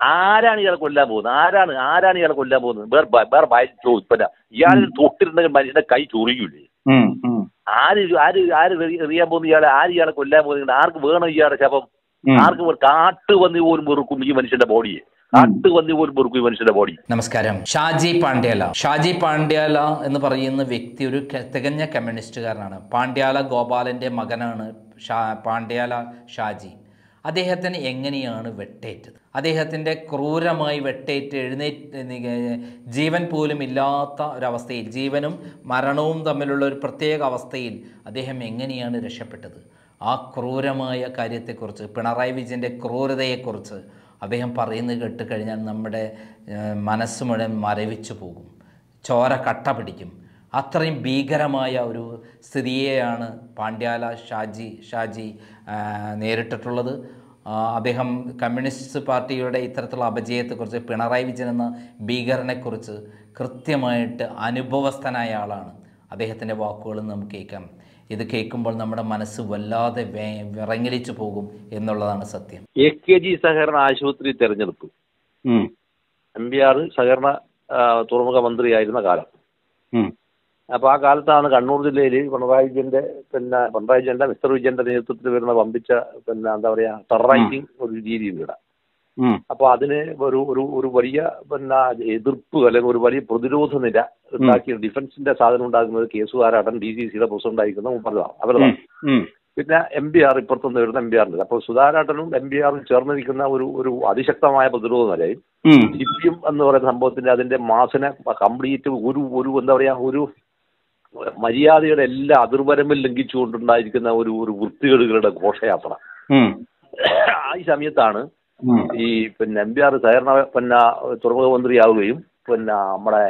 ആരാണ് ഇയാളെ കൊല്ലാൻ പോകുന്നത് ആരാണ് ആരാണ് ഇയാളെ കൊല്ലാൻ പോകുന്നത് വേറെ ഭ- വേറെ ഭയ പിന്നെ ഇയാൾ തൊട്ടിരുന്നെങ്കിൽ മനുഷ്യന്റെ കൈ ചൊറിയൂലേ ഉം, ഉം, ആര് ആര് ആര് എറി- എറിയാൻ പോകുന്ന ഇയാളെ ആര് ഇയാളെ കൊല്ലാൻ പോകുന്നത് ആർക്ക് വേണം ഇയാളുടെ ശവം ഉം. ആർക്ക് വേ- കാട്ടുപന്നി പോലും വെറുക്കും ഈ മനുഷ്യന്റെ ബോഡിയെ കാട്ടുപന്നി പോലും വെറുക്കും ഈ മനുഷ്യന്റെ ബോഡി നമസ്കാരം ഷാജി പാണ്ഡ്യാല ഷാജി പാണ്ഡ്യാല എന്ന് പറയുന്ന വ്യക്തി ഒരു ക- തികഞ്ഞ കമ്മ്യൂണിസ്റ്റുകാരനാണ് പാണ്ഡ്യാല ഗോപാലൻ്റെ മകനാണ് ഷാ പാണ്ഡ്യാല ഷാജി അദ്ദേഹത്തിന് എങ്ങനെയാണ് വെട്ടേറ്റത് അദ്ദേഹത്തിൻ്റെ ക്രൂരമായി വെട്ടേറ്റ് എഴുന്നേറ്റ് നിക- ജീവൻ പോലും ഇല്ലാത്ത ഒരവസ്ഥയിൽ ജീവനും മരണവും തമ്മിലുള്ള ഒരു പ്രത്യേക അവസ്ഥയിൽ അദ്ദേഹം എങ്ങനെയാണ് രക്ഷപ്പെട്ടത് ആ ക്രൂരമായ കാര്യത്തെക്കുറിച്ച് പിണറായി വിജയൻ്റെ ക്രൂരതയെക്കുറിച്ച് അദ്ദേഹം പറയുന്നത് കേട്ട് കഴിഞ്ഞാൽ നമ്മുടെ ഏഹ്, മനസ്സ് മുഴുവൻ മരവിച്ചു പോകും ചോര കട്ട പിടിക്കും അത്രയും ഭീകരമായ ഒരു സ്ഥിതിയെയാണ് പാണ്ഡ്യാല ഷാജി ഷാജി ആ, നേരിട്ടിട്ടുള്ളത് ആ, അദ്ദേഹം കമ്മ്യൂണിസ്റ്റ് പാർട്ടിയുടെ ഇത്തരത്തിലുള്ള അപജയത്തെക്കുറിച്ച് പിണറായി വിജയൻ എന്ന ഭീകരനെക്കുറിച്ച് കൃത്യമായിട്ട് അനുഭവസ്ഥനായ ആളാണ് അദ്ദേഹത്തിൻ്റെ വാക്കുകൾ നമുക്ക് കേൾക്കാം ഇത് കേൾക്കുമ്പോൾ നമ്മുടെ മനസ്സ് വല്ലാതെ വേ- വിറങ്ങലിച്ചു പോകും എന്നുള്ളതാണ് സത്യം എ കെ ജി സഹകരണ ആശുപത്രി തെരഞ്ഞെടുപ്പ് ഉം, എം പി ആർ സഹകരണ ആ, തുറമുഖ മന്ത്രിയായിരുന്ന കാലം ഉം, അപ്പോൾ ആ കാലത്താണ് കണ്ണൂർ ജില്ലയിൽ പിണറായി വിജയന്റെ പിന്നെ പിണറായി വിജയന്റെ മിസ്റ്റർ വിജയന്റെ നേതൃത്വത്തിൽ വരുന്ന വമ്പിച്ച പിന്നെ എന്താ പറയാ ടെററൈസിങ് ഒരു രീതിയുണ്ട് ഇവിടെ ഉം, അപ്പോൾ അതിന് ഒരു ഒരു ഒരു വലിയ പിന്നെ എതിർപ്പ് അല്ലെങ്കിൽ ഒരു വലിയ പ്രതിരോധ നിര ഉണ്ടാക്കിയ ഡിഫൻസിന്റെ സാധനം ഉണ്ടാക്കുന്നത് കെ സുധാരാടൻ ഡി സി സിയുടെ പ്രസിഡന്റ് ആയിരിക്കുന്ന മുമ്പതാണ് അവരുടെ ഉം, ഉം, പിന്നെ എം പി ആർ ഇപ്പുറത്തുനിന്ന് വരുന്ന എം പി ആറിന്റെ അപ്പോൾ സുധാരാട്ടനും എം പി ആറും ചേർന്ന് നിൽക്കുന്ന ഒരു ഒരു അതിശക്തമായ പ്രതിരോധ നിലയിൽ ഉം, സി പി എം എന്ന് പറയുന്ന സംഭവത്തിന്റെ അതിന്റെ മാസിനെ കംപ്ലീറ്റ് ഒരു ഒരു എന്താ പറയാ ഒരു മര്യാദയുടെ എല്ലാ അതിർവരമ്പിൽ ലംഘിച്ചുകൊണ്ടുണ്ടായിരിക്കുന്ന ഒരു ഒരു വൃത്തികേടുകളുടെ ഘോഷയാത്ര ഉം, ആ ഈ സമയത്താണ് ഉം, ഈ പിന്നെ എം പി ആർ സഹകരണ പിന്നെ തുറമുഖ മന്ത്രിയാവുകയും പിന്നെ നമ്മുടെ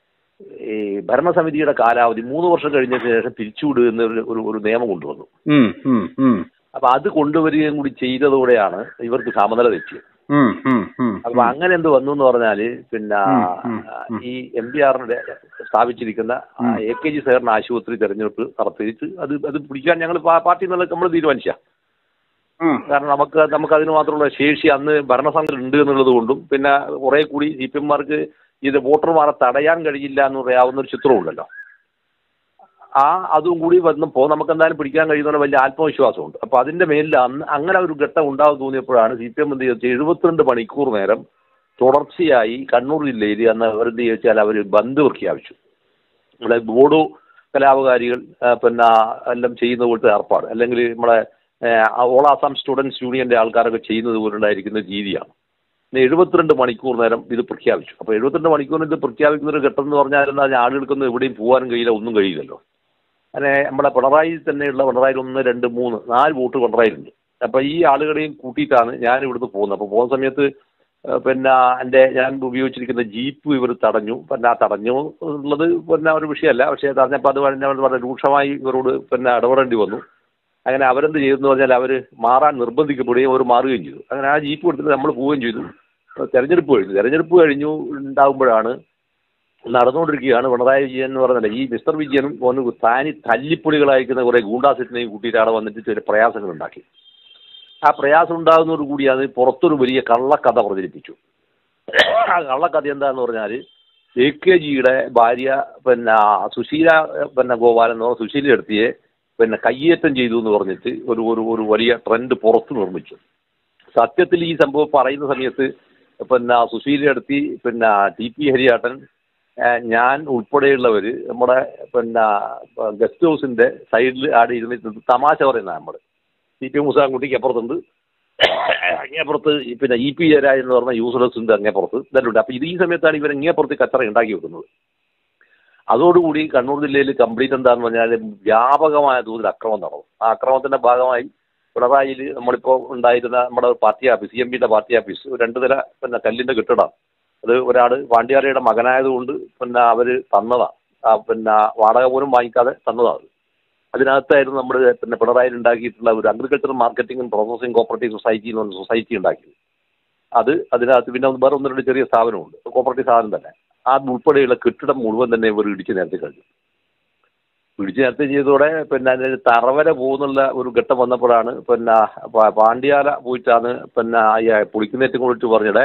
ഈ ഭരണസമിതിയുടെ കാലാവധി മൂന്ന് വർഷം കഴിഞ്ഞതിന് ശേഷം പിരിച്ചുവിടുക എന്നൊരു ഒരു ഒരു നിയമം കൊണ്ടുവന്നു ഉം, ഉം, ഉം, അപ്പൊ അത് കൊണ്ടുവരികയും കൂടി ചെയ്തതോടെയാണ് ഇവർക്ക് സമനില തെറ്റിയത് ഉം, ഉം, ഉം, അപ്പൊ അങ്ങനെ എന്ത് വന്നു എന്ന് പറഞ്ഞാല് പിന്നെ ഉം, ഉം. ഈ എം പി ആറിന്റെ സ്ഥാപിച്ചിരിക്കുന്ന എ കെ ജി സഹകരണ ആശുപത്രി തെരഞ്ഞെടുപ്പ് നടത്തിയിട്ട് അത് അത് പിടിക്കാൻ ഞങ്ങൾ പാർട്ടി എന്നുള്ള നമ്മൾ തീരുമാനിച്ച ഉം, കാരണം നമുക്ക് നമുക്ക് അതിന് മാത്രമുള്ള ശേഷി അന്ന് ഭരണസംഘം ഉണ്ട് എന്നുള്ളത് കൊണ്ടും പിന്നെ കുറെ കൂടി സി പി എംമാർക്ക് ഇത് വോട്ടർമാരെ തടയാൻ കഴിയില്ല എന്ന് പറയാവുന്ന ഒരു ചിത്രമുണ്ടല്ലോ ആ അതും കൂടി വന്നപ്പോൾ നമുക്ക് എന്തായാലും പിടിക്കാൻ കഴിയുന്ന വലിയ ആത്മവിശ്വാസമുണ്ട് അപ്പോൾ അതിന്റെ മേലിൽ അന്ന് അങ്ങനെ ഒരു ഘട്ടം ഉണ്ടാവും തോന്നിയപ്പോഴാണ് സി പി എം എന്ത് ചെയ്തത് എഴുപത്തിരണ്ട് മണിക്കൂർ നേരം തുടർച്ചയായി കണ്ണൂർ ജില്ലയിൽ അന്ന് അവരെന്ത് ചോദിച്ചാൽ അവർ ബന്ദ് പ്രഖ്യാപിച്ചു നമ്മുടെ ബോഡോ കലാപകാരികൾ ആ, പിന്നെ എല്ലാം ചെയ്യുന്ന പോലത്തെ ഏർപ്പാട് അല്ലെങ്കിൽ നമ്മളെ ഓൾ ആസാം സ്റ്റുഡൻസ് യൂണിയന്റെ ആൾക്കാരൊക്കെ ചെയ്യുന്നത് പോലുണ്ടായിരിക്കുന്ന രീതിയാണ് ഇന്ന് എഴുപത്തിരണ്ട് മണിക്കൂർ നേരം ഇത് പ്രഖ്യാപിച്ചു അപ്പോൾ എഴുപത്തിരണ്ട് മണിക്കൂറിന് ഇത് പ്രഖ്യാപിക്കുന്ന ഒരു ഘട്ടം എന്ന് പറഞ്ഞാൽ എന്താ ആളുകൾക്കൊന്നും എവിടെയും പോകാനും കഴിയില്ല ഒന്നും കഴിയില്ലല്ലോ അങ്ങനെ നമ്മുടെ പിണറായി തന്നെയുള്ള പിണറായി ഒന്ന് രണ്ട് മൂന്ന് നാല് വോട്ട് പിണറായിലുണ്ട് അപ്പോൾ ഈ ആളുകളെയും കൂട്ടിയിട്ടാണ് ഞാൻ ഇവിടുന്ന് പോകുന്നത് അപ്പോൾ പോകുന്ന സമയത്ത് ഏഹ് പിന്നെ എൻ്റെ ഞാൻ ഉപയോഗിച്ചിരിക്കുന്ന ജീപ്പ് ഇവർ തടഞ്ഞു പിന്നെ ആ തടഞ്ഞു എന്നുള്ളത് പിന്നെ ഒരു വിഷയമല്ല പക്ഷേ തടഞ്ഞപ്പോൾ അത് പറഞ്ഞ വളരെ രൂക്ഷമായി ഇവരോട് പിന്നെ ഇടപെടേണ്ടി വന്നു അങ്ങനെ അവരെന്ത് ചെയ്തെന്ന് പറഞ്ഞാൽ അവർ മാറാൻ നിർബന്ധിക്കപ്പെടുകയും അവർ മാറുകയും ചെയ്തു അങ്ങനെ ആ ജീപ്പ് എടുത്തിട്ട് നമ്മൾ പോവുകയും ചെയ്തു തെരഞ്ഞെടുപ്പ് കഴിഞ്ഞു തെരഞ്ഞെടുപ്പ് കഴിഞ്ഞു ഉണ്ടാകുമ്പോഴാണ് നടന്നുകൊണ്ടിരിക്കുകയാണ് പിണറായി വിജയൻ എന്ന് പറഞ്ഞില്ല ഈ മിസ്റ്റർ വിജയനും ഒന്ന് താനി തല്ലിപ്പൊളികളായിരിക്കുന്ന കുറേ ഗൂണ്ടാസിറ്റിനെയും കൂട്ടിയിട്ട് അവിടെ വന്നിട്ട് ചില പ്രയാസങ്ങൾ ഉണ്ടാക്കി ആ പ്രയാസം ഉണ്ടാകുന്നതോട് കൂടിയാണ് പുറത്തൊരു വലിയ കള്ളക്കഥ പ്രചരിപ്പിച്ചു ആ കള്ളക്കഥ എന്താന്ന് പറഞ്ഞാൽ എ കെ ജിയുടെ ഭാര്യ പിന്നെ സുശീല പിന്നെ ഗോപാലൻ എന്ന് പറഞ്ഞ സുശീല എടുത്തിയെ പിന്നെ കയ്യേറ്റം ചെയ്തു എന്ന് പറഞ്ഞിട്ട് ഒരു ഒരു ഒരു വലിയ ട്രെൻഡ് പുറത്ത് നിർമ്മിച്ചു സത്യത്തിൽ ഈ സംഭവം പറയുന്ന സമയത്ത് പിന്നെ സുശീല എടുത്തി പിന്നെ ടി പി ഹരിയാട്ടൻ ഏഹ് ഞാൻ ഉൾപ്പെടെയുള്ളവർ നമ്മുടെ പിന്നെ ഗസ്റ്റ് ഹൗസിന്റെ സൈഡിൽ ആടെ ഇരുന്നിട്ട് തമാശ പറയുന്ന നമ്മൾ സി പി മുസാൻകുട്ടിക്ക് അപ്പുറത്തുണ്ട് അങ്ങേപ്പുറത്ത് ഈ പിന്നെ ഇ പി ജയരാജ് എന്ന് പറഞ്ഞ യൂസ്ലെസ് ഉണ്ട് അങ്ങേപ്പുറത്ത് ഇതെല്ലാം ഉണ്ട് അപ്പോൾ ഇത് ഈ സമയത്താണ് ഇവർ അങ്ങേപ്പുറത്ത് കച്ചറ ഉണ്ടാക്കി വെക്കുന്നത് അതോടുകൂടി കണ്ണൂർ ജില്ലയിൽ കംപ്ലീറ്റ് എന്താണെന്ന് പറഞ്ഞാൽ വ്യാപകമായ തോതിൽ അക്രമം നടന്നു ആ അക്രമത്തിന്റെ ഭാഗമായി പിണറായിയിൽ നമ്മളിപ്പോൾ ഉണ്ടായിരുന്ന നമ്മുടെ പാർട്ടി ഓഫീസ് സി എം പിയുടെ പാർട്ടി ഓഫീസ് ഒരു രണ്ട് നില പിന്നെ കല്ലിന്റെ കെട്ടിടം അത് ഒരാൾ പാണ്ഡ്യാലയുടെ മകനായതുകൊണ്ട് പിന്നെ അവർ തന്നതാണ് ആ പിന്നെ വാടക പോലും വാങ്ങിക്കാതെ തന്നതാണ് അതിനകത്തായിരുന്നു നമ്മൾ പിന്നെ പിണറായിൽ ഉണ്ടാക്കിയിട്ടുള്ള ഒരു agriculture marketing and processing cooperative society എന്ന് പറഞ്ഞ സൊസൈറ്റി ഉണ്ടാക്കി അത് അതിനകത്ത് പിന്നെ വേറെ ഒന്ന് രണ്ട് ചെറിയ സ്ഥാപനമുണ്ട് കോപ്പറേറ്റീവ് സ്ഥാപനം തന്നെ ആ ഉൾപ്പെടെയുള്ള കെട്ടിടം മുഴുവൻ തന്നെ ഇവർ ഇടിച്ച് നേരത്തെ കഴിഞ്ഞു ഇടിച്ച് നേരത്തെ ചെയ്തതോടെ പിന്നെ അതിന് തറവര പോകുന്നുള്ള ഒരു ഘട്ടം വന്നപ്പോഴാണ് പിന്നെ പ- പാണ്ഡ്യാല പോയിട്ടാണ് പിന്നെ ഈ പുളിക്കുന്നേറ്റും കൊണ്ടിട്ട് പറഞ്ഞിടെ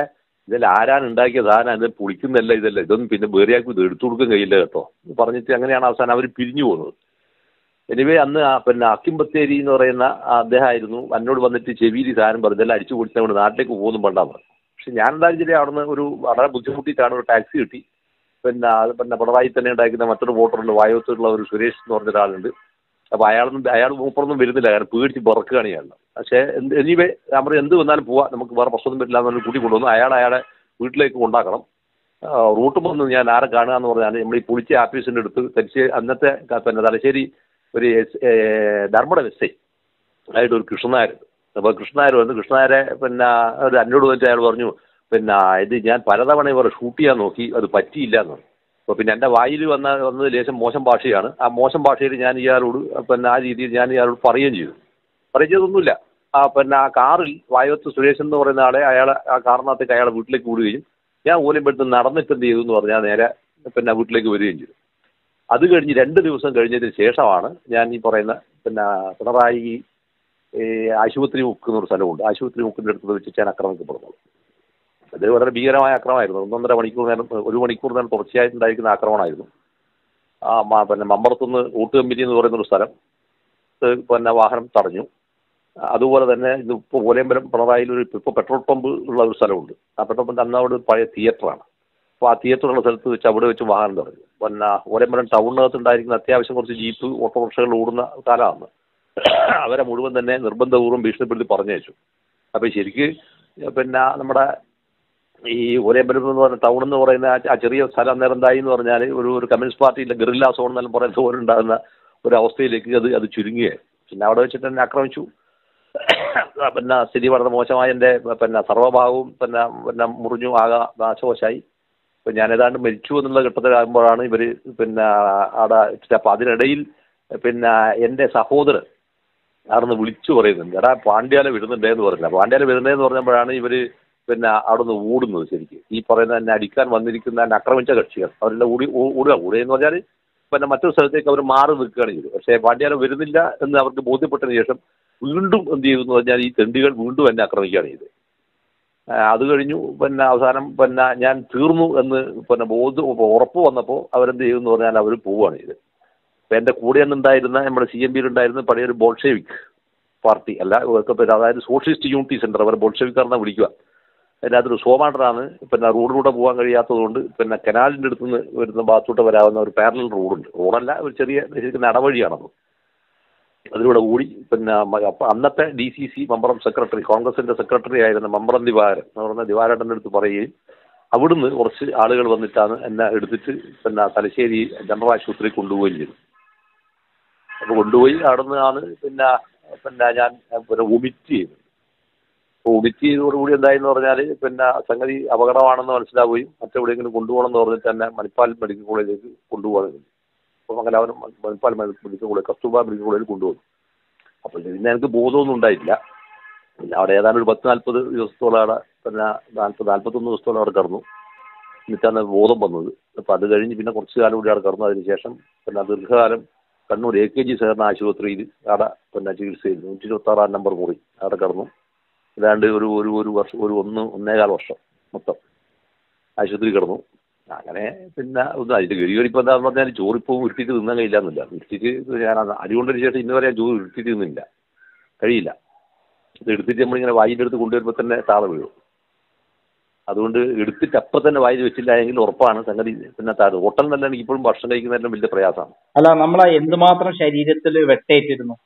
ഇതെല്ലാം ആരാണ് ഉണ്ടാക്കിയ സാധനം ഇത് പൊളിക്കുന്നല്ല ഇതല്ല ഇതൊന്നും പിന്നെ വേറെയാക്കും ഇത് എടുത്തു കൊടുക്കാൻ കഴിയില്ല കേട്ടോ എന്ന് പറഞ്ഞിട്ട് അങ്ങനെയാണ് അവസാനം അവർ പിരിഞ്ഞു പോകുന്നത് എനിവേ അന്ന് ആ പിന്നെ അക്കിം ബത്തേരി എന്ന് പറയുന്ന ആ അദ്ദേഹമായിരുന്നു എന്നോട് വന്നിട്ട് ചെവിയിൽ ഈ സാധനം പറഞ്ഞു ഇതെല്ലാം അടിച്ചു പൊളിച്ചതുകൊണ്ട് നാട്ടിലേക്ക് പോകുന്നു പണ്ടാന്ന് പറഞ്ഞു പക്ഷെ ഞാൻ എന്തായാലും ശരി അവിടുന്ന് ഒരു വളരെ ബുദ്ധിമുട്ടിയിട്ടാണ് ഒരു ടാക്സി കിട്ടി പിന്നെ അത് പിന്നെ പിണറായി തന്നെ ഉണ്ടാക്കുന്ന മറ്റൊരു വോട്ടറുണ്ട് വായോത്തുള്ള ഒരു സുരേഷ് എന്ന് പറഞ്ഞ ഒരാളുണ്ട് അപ്പോൾ അയാളൊന്നും അയാൾ മൂപ്പറൊന്നും വരുന്നില്ല കാരണം പേടിച്ച് ബറക്കുകയാണ് ഇയാൾ പക്ഷേ എന്ത് എനിവേ ഞാൻ പറയും എന്ത് വന്നാലും പോവാം നമുക്ക് വേറെ പ്രശ്നമൊന്നും പറ്റില്ല എന്ന് കൂട്ടി കൊണ്ടുവന്നു അയാൾ അയാളെ വീട്ടിലേക്ക് കൊണ്ടാക്കണം ആ, റൂട്ട് വന്ന് ഞാൻ ആരെ കാണുക എന്ന് പറഞ്ഞാൽ നമ്മൾ ഈ പുളിച്ച ആഫീസിൻ്റെ അടുത്ത് തരിച്ച് അന്നത്തെ ക- പിന്നെ തലശ്ശേരി ഒരു എസ് ഏ, ധർമ്മട എസ് ഐ ആയിട്ട് ഒരു കൃഷ്ണനായർ അപ്പോൾ കൃഷ്ണനായർ വന്ന് കൃഷ്ണനായരെ പിന്നെ ഒരു എന്നോട് വന്നിട്ട് അയാൾ പറഞ്ഞു പിന്നെ ഇത് ഞാൻ പലതവണ ഇവരെ ഷൂട്ട് ചെയ്യാൻ നോക്കി അത് പറ്റിയില്ല എന്ന് പറഞ്ഞു അപ്പോൾ പിന്നെ എൻ്റെ വായിൽ വന്ന വന്നത് ലേശം മോശം ഭാഷയാണ് ആ മോശം ഭാഷയിൽ ഞാൻ ഇയാളോട് പിന്നെ ആ രീതിയിൽ ഞാൻ ഇയാളോട് പറയുകയും ചെയ്തു പറയുകയും ചെയ്തൊന്നുമില്ല ആ പിന്നെ ആ കാറിൽ വായവത്ത് സുരേഷ് എന്ന് പറയുന്ന ആളെ അയാളെ ആ കാറിനകത്തേക്ക് അയാളെ വീട്ടിലേക്ക് വിടുകയും ഞാൻ ഓലിപ്പെടുത്ത് നടന്നിട്ട് എന്ത് ചെയ്തു എന്ന് പറഞ്ഞാൽ നേരെ പിന്നെ വീട്ടിലേക്ക് വരികയും ചെയ്തു അത് കഴിഞ്ഞ് രണ്ട് ദിവസം കഴിഞ്ഞതിന് ശേഷമാണ് ഞാൻ ഈ പറയുന്ന പിന്നെ പിണറായി ഈ ആശുപത്രി മുക്ക് എന്നൊരു സ്ഥലമുണ്ട് ആശുപത്രി മുക്കിൻ്റെ അടുത്ത് വെച്ച് ഞാൻ ആക്രമിക്കപ്പെടുന്നത് അത് വളരെ ഭീകരമായ ആക്രമണമായിരുന്നു ഒന്നൊന്നര മണിക്കൂർ നേരം ഒരു മണിക്കൂർ നേരം തുടർച്ചയായിട്ടുണ്ടായിരിക്കുന്ന ആക്രമണമായിരുന്നു ആ മ- പിന്നെ മമ്പറത്തുനിന്ന് ഊട്ട് കമ്പനി എന്ന് പറയുന്ന ഒരു സ്ഥലം ഇത് പിന്നെ വാഹനം തടഞ്ഞു അതുപോലെ തന്നെ ഇത് ഇപ്പോൾ ഓലയമ്പലം പിണറായിൽ ഒരു ഇപ്പോൾ പെട്രോൾ പമ്പ് ഉള്ള ഒരു സ്ഥലമുണ്ട് ആ പെട്രോൾ പമ്പ് അന്ന് അവിടെ ഒരു പഴയ തിയേറ്ററാണ് അപ്പോൾ ആ തിയേറ്ററുള്ള സ്ഥലത്ത് വെച്ച് അവിടെ വെച്ച് വാഹനം തടഞ്ഞു പിന്നെ ഓലയമ്പലം ടൗണിനകത്ത് ഉണ്ടായിരിക്കുന്ന അത്യാവശ്യം കുറച്ച് ജീപ്പ് ഓട്ടോറിക്ഷകൾ ഓടുന്ന കാലമാണ് അവരെ മുഴുവൻ തന്നെ നിർബന്ധപൂർവ്വം ഭീഷണിപ്പെടുത്തി പറഞ്ഞയച്ചു അപ്പോൾ ശരിക്ക് പിന്നെ നമ്മുടെ ഈ ഒരേമ്പലം എന്ന് പറഞ്ഞ ടൗൺ എന്ന് പറയുന്ന ആ- ആ ചെറിയ സ്ഥലം അന്നേരം എന്തായി എന്ന് പറഞ്ഞാൽ ഒരു ഒരു കമ്മ്യൂണിസ്റ്റ് പാർട്ടിയിലെ ഗറില്ല സോൺ എന്നെല്ലാം പറയുന്ന പോലെ ഉണ്ടാകുന്ന ഒരു അവസ്ഥയിലേക്ക് അത് അത് ചുരുങ്ങുകയായി പിന്നെ അവിടെ വെച്ചിട്ട് തന്നെ ആക്രമിച്ചു ആ, പിന്നെ സ്ഥിതി വളരെ മോശമായ എൻ്റെ പിന്നെ സർവ്വഭാവവും പിന്നെ പിന്നെ മുറിഞ്ഞു ആകെ നാശവശായി ഇപ്പം ഞാൻ ഏതാണ്ട് മരിച്ചു എന്നുള്ള ഘട്ടത്തിലാകുമ്പോഴാണ് ഇവർ പിന്നെ അവിടെ അപ്പം അതിനിടയിൽ പിന്നെ എൻ്റെ സഹോദരൻ അവിടുന്ന് വിളിച്ചു പറയുന്നുണ്ട് എടാ പാണ്ഡ്യാല വിടുന്നുണ്ടേ എന്ന് പറഞ്ഞില്ല പാണ്ഡ്യാല വിടുന്നതെന്ന് പറഞ്ഞപ്പോഴാണ് ഇവർ പിന്നെ അവിടുന്ന് ഓടുന്നത് ശരിക്കും ഈ പറയുന്ന എന്നെ അടിക്കാൻ വന്നിരിക്കുന്ന എന്നെ ആക്രമിച്ച കക്ഷികൾ അവരെല്ലാം ഓടി ഓ- ഓടുക ഓടുക എന്ന് പറഞ്ഞാൽ പിന്നെ മറ്റൊരു സ്ഥലത്തേക്ക് അവർ മാറി നിൽക്കുകയാണ് ചെയ്തത് പക്ഷേ പാണ്ഡ്യാല വരുന്നില്ല എന്ന് അവർക്ക് ബോധ്യപ്പെട്ടതിന് ശേഷം വീണ്ടും എന്ത് ചെയ്തു എന്ന് പറഞ്ഞാൽ ഈ തെണ്ടികൾ വീണ്ടും എന്നെ ആക്രമിക്കുകയാണ് ചെയ്തത് ആ, അത് കഴിഞ്ഞു പിന്നെ അവസാനം പിന്നെ ഞാൻ തീർന്നു എന്ന് പിന്നെ ബോധം ഉറപ്പ് വന്നപ്പോൾ അവരെന്ത് ചെയ്യുമെന്ന് പറഞ്ഞാൽ അവർ പോവുകയാണ് ചെയ്തത് അപ്പം എൻ്റെ കൂടെ ഉണ്ടായിരുന്ന നമ്മുടെ സി എം പിയിലുണ്ടായിരുന്ന പഴയൊരു ബോൾഷെവിക് പാർട്ടി അല്ല ഇവർക്ക് പിന്നെ അതായത് സോഷ്യലിസ്റ്റ് യൂണിറ്റി സെൻറ്റർ അവർ ബോൾഷെവിക്കാരനെ വിളിക്കുക അതിനകത്തൊരു സോമാണ്ടറാണ് പിന്നെ റോഡിലൂടെ പോകാൻ കഴിയാത്തതുകൊണ്ട് പിന്നെ കനാലിൻ്റെ അടുത്ത് നിന്ന് വരുന്ന ഭാഗത്തോട്ട് വരാവുന്ന ഒരു പാരലൽ റോഡുണ്ട് റോഡല്ല ഒരു ചെറിയ ശരിക്കും നടവഴിയാണത് അതിലൂടെ ഓടി പിന്നെ മ- അപ്പൊ അന്നത്തെ D C C Mambaram secretary കോൺഗ്രസിന്റെ സെക്രട്ടറി ആയിരുന്ന മമ്പറം ദിവാരൻ എന്ന് പറഞ്ഞ ദിവാരേട്ടൻ്റെ അടുത്ത് പറയുകയും അവിടുന്ന് കുറച്ച് ആളുകൾ വന്നിട്ടാണ് എന്നെ എടുത്തിട്ട് പിന്നെ തലശ്ശേരി ജനറൽ ആശുപത്രി കൊണ്ടുപോവുകയും ചെയ്തു അപ്പോൾ കൊണ്ടുപോയി അവിടുന്ന് ആണ് പിന്നെ പിന്നെ ഞാൻ പിന്നെ വൊമിറ്റ് ചെയ്തു വൊമിറ്റ് ചെയ്തതോടുകൂടി എന്തായെന്ന് പറഞ്ഞാൽ പിന്നെ സംഗതി അപകടമാണെന്ന് മനസ്സിലാവുകയും മറ്റെവിടെയെങ്കിലും കൊണ്ടുപോകണം എന്ന് പറഞ്ഞിട്ട് തന്നെ മണിപ്പാൽ മെഡിക്കൽ കോളേജിലേക്ക് കൊണ്ടുപോകാൻ അപ്പോൾ Mangalapuram Manipal medical college Kasturba medical കോളേജിൽ കൊണ്ടുപോകും അപ്പോൾ പിന്നെ എനിക്ക് ബോധമൊന്നും ഉണ്ടായില്ല പിന്നെ അവിടെ ഏതാണ്ട് ഒരു പത്ത് നാൽപ്പത് ദിവസത്തോളം അവിടെ പിന്നെ നാൽപ്പത് നാൽപ്പത്തൊന്ന് ദിവസത്തോളം അവിടെ കിടന്നു എന്നിട്ടാണ് ബോധം വന്നത് അപ്പോൾ അത് കഴിഞ്ഞ് പിന്നെ കുറച്ച് കാലം കൂടി അവിടെ കിടന്നു അതിന് ശേഷം പിന്നെ ദീർഘകാലം കണ്ണൂർ എ കെ ജി സഹകരണ ആശുപത്രിയിൽ അവിടെ പിന്നെ ചികിത്സ ചെയ്തു നൂറ്റി ഇരുപത്താറാം നമ്പർ മുറി അവിടെ കിടന്നു ഏതാണ്ട് ഒരു ഒരു ഒരു വർഷം ഒരു ഒന്ന് ഒന്നേകാൽ വർഷം മൊത്തം ആശുപത്രി കിടന്നു അങ്ങനെ പിന്നെ ഒന്ന് അതിൻ്റെ ഗതികേട് ഇപ്പോൾ എന്താണെന്ന് പറഞ്ഞാൽ ചോറിപ്പോൾ ഉരുട്ടിയിട്ട് തിന്നാൻ കഴിയില്ല എന്നില്ല ഉരുട്ടിയിട്ട് ഞാൻ അത് അരി കൊണ്ടതിന് ശേഷം ഇന്ന് വരെ ഞാൻ ചോറ് ഉരുട്ടിയിട്ട് തിന്നില്ല കഴിയില്ല ഇത് എടുത്തിട്ട് നമ്മളിങ്ങനെ വായിൻ്റെ അടുത്ത് കൊണ്ടുവരുമ്പോൾ തന്നെ താഴെ വീഴും അതുകൊണ്ട് എടുത്തിട്ട് അപ്പം തന്നെ വായിൽ വെച്ചില്ല എങ്കിൽ ഉറപ്പാണ് സംഗതി പിന്നെ താഴെ ഹോട്ടൽ നല്ല എനിക്ക് ഇപ്പോഴും ഭക്ഷണം കഴിക്കുന്നതിലും വലിയ പ്രയാസമാണ് അല്ല നമ്മളെ എന്തുമാത്രം ശരീരത്തിൽ വെട്ടേറ്റിരുന്നു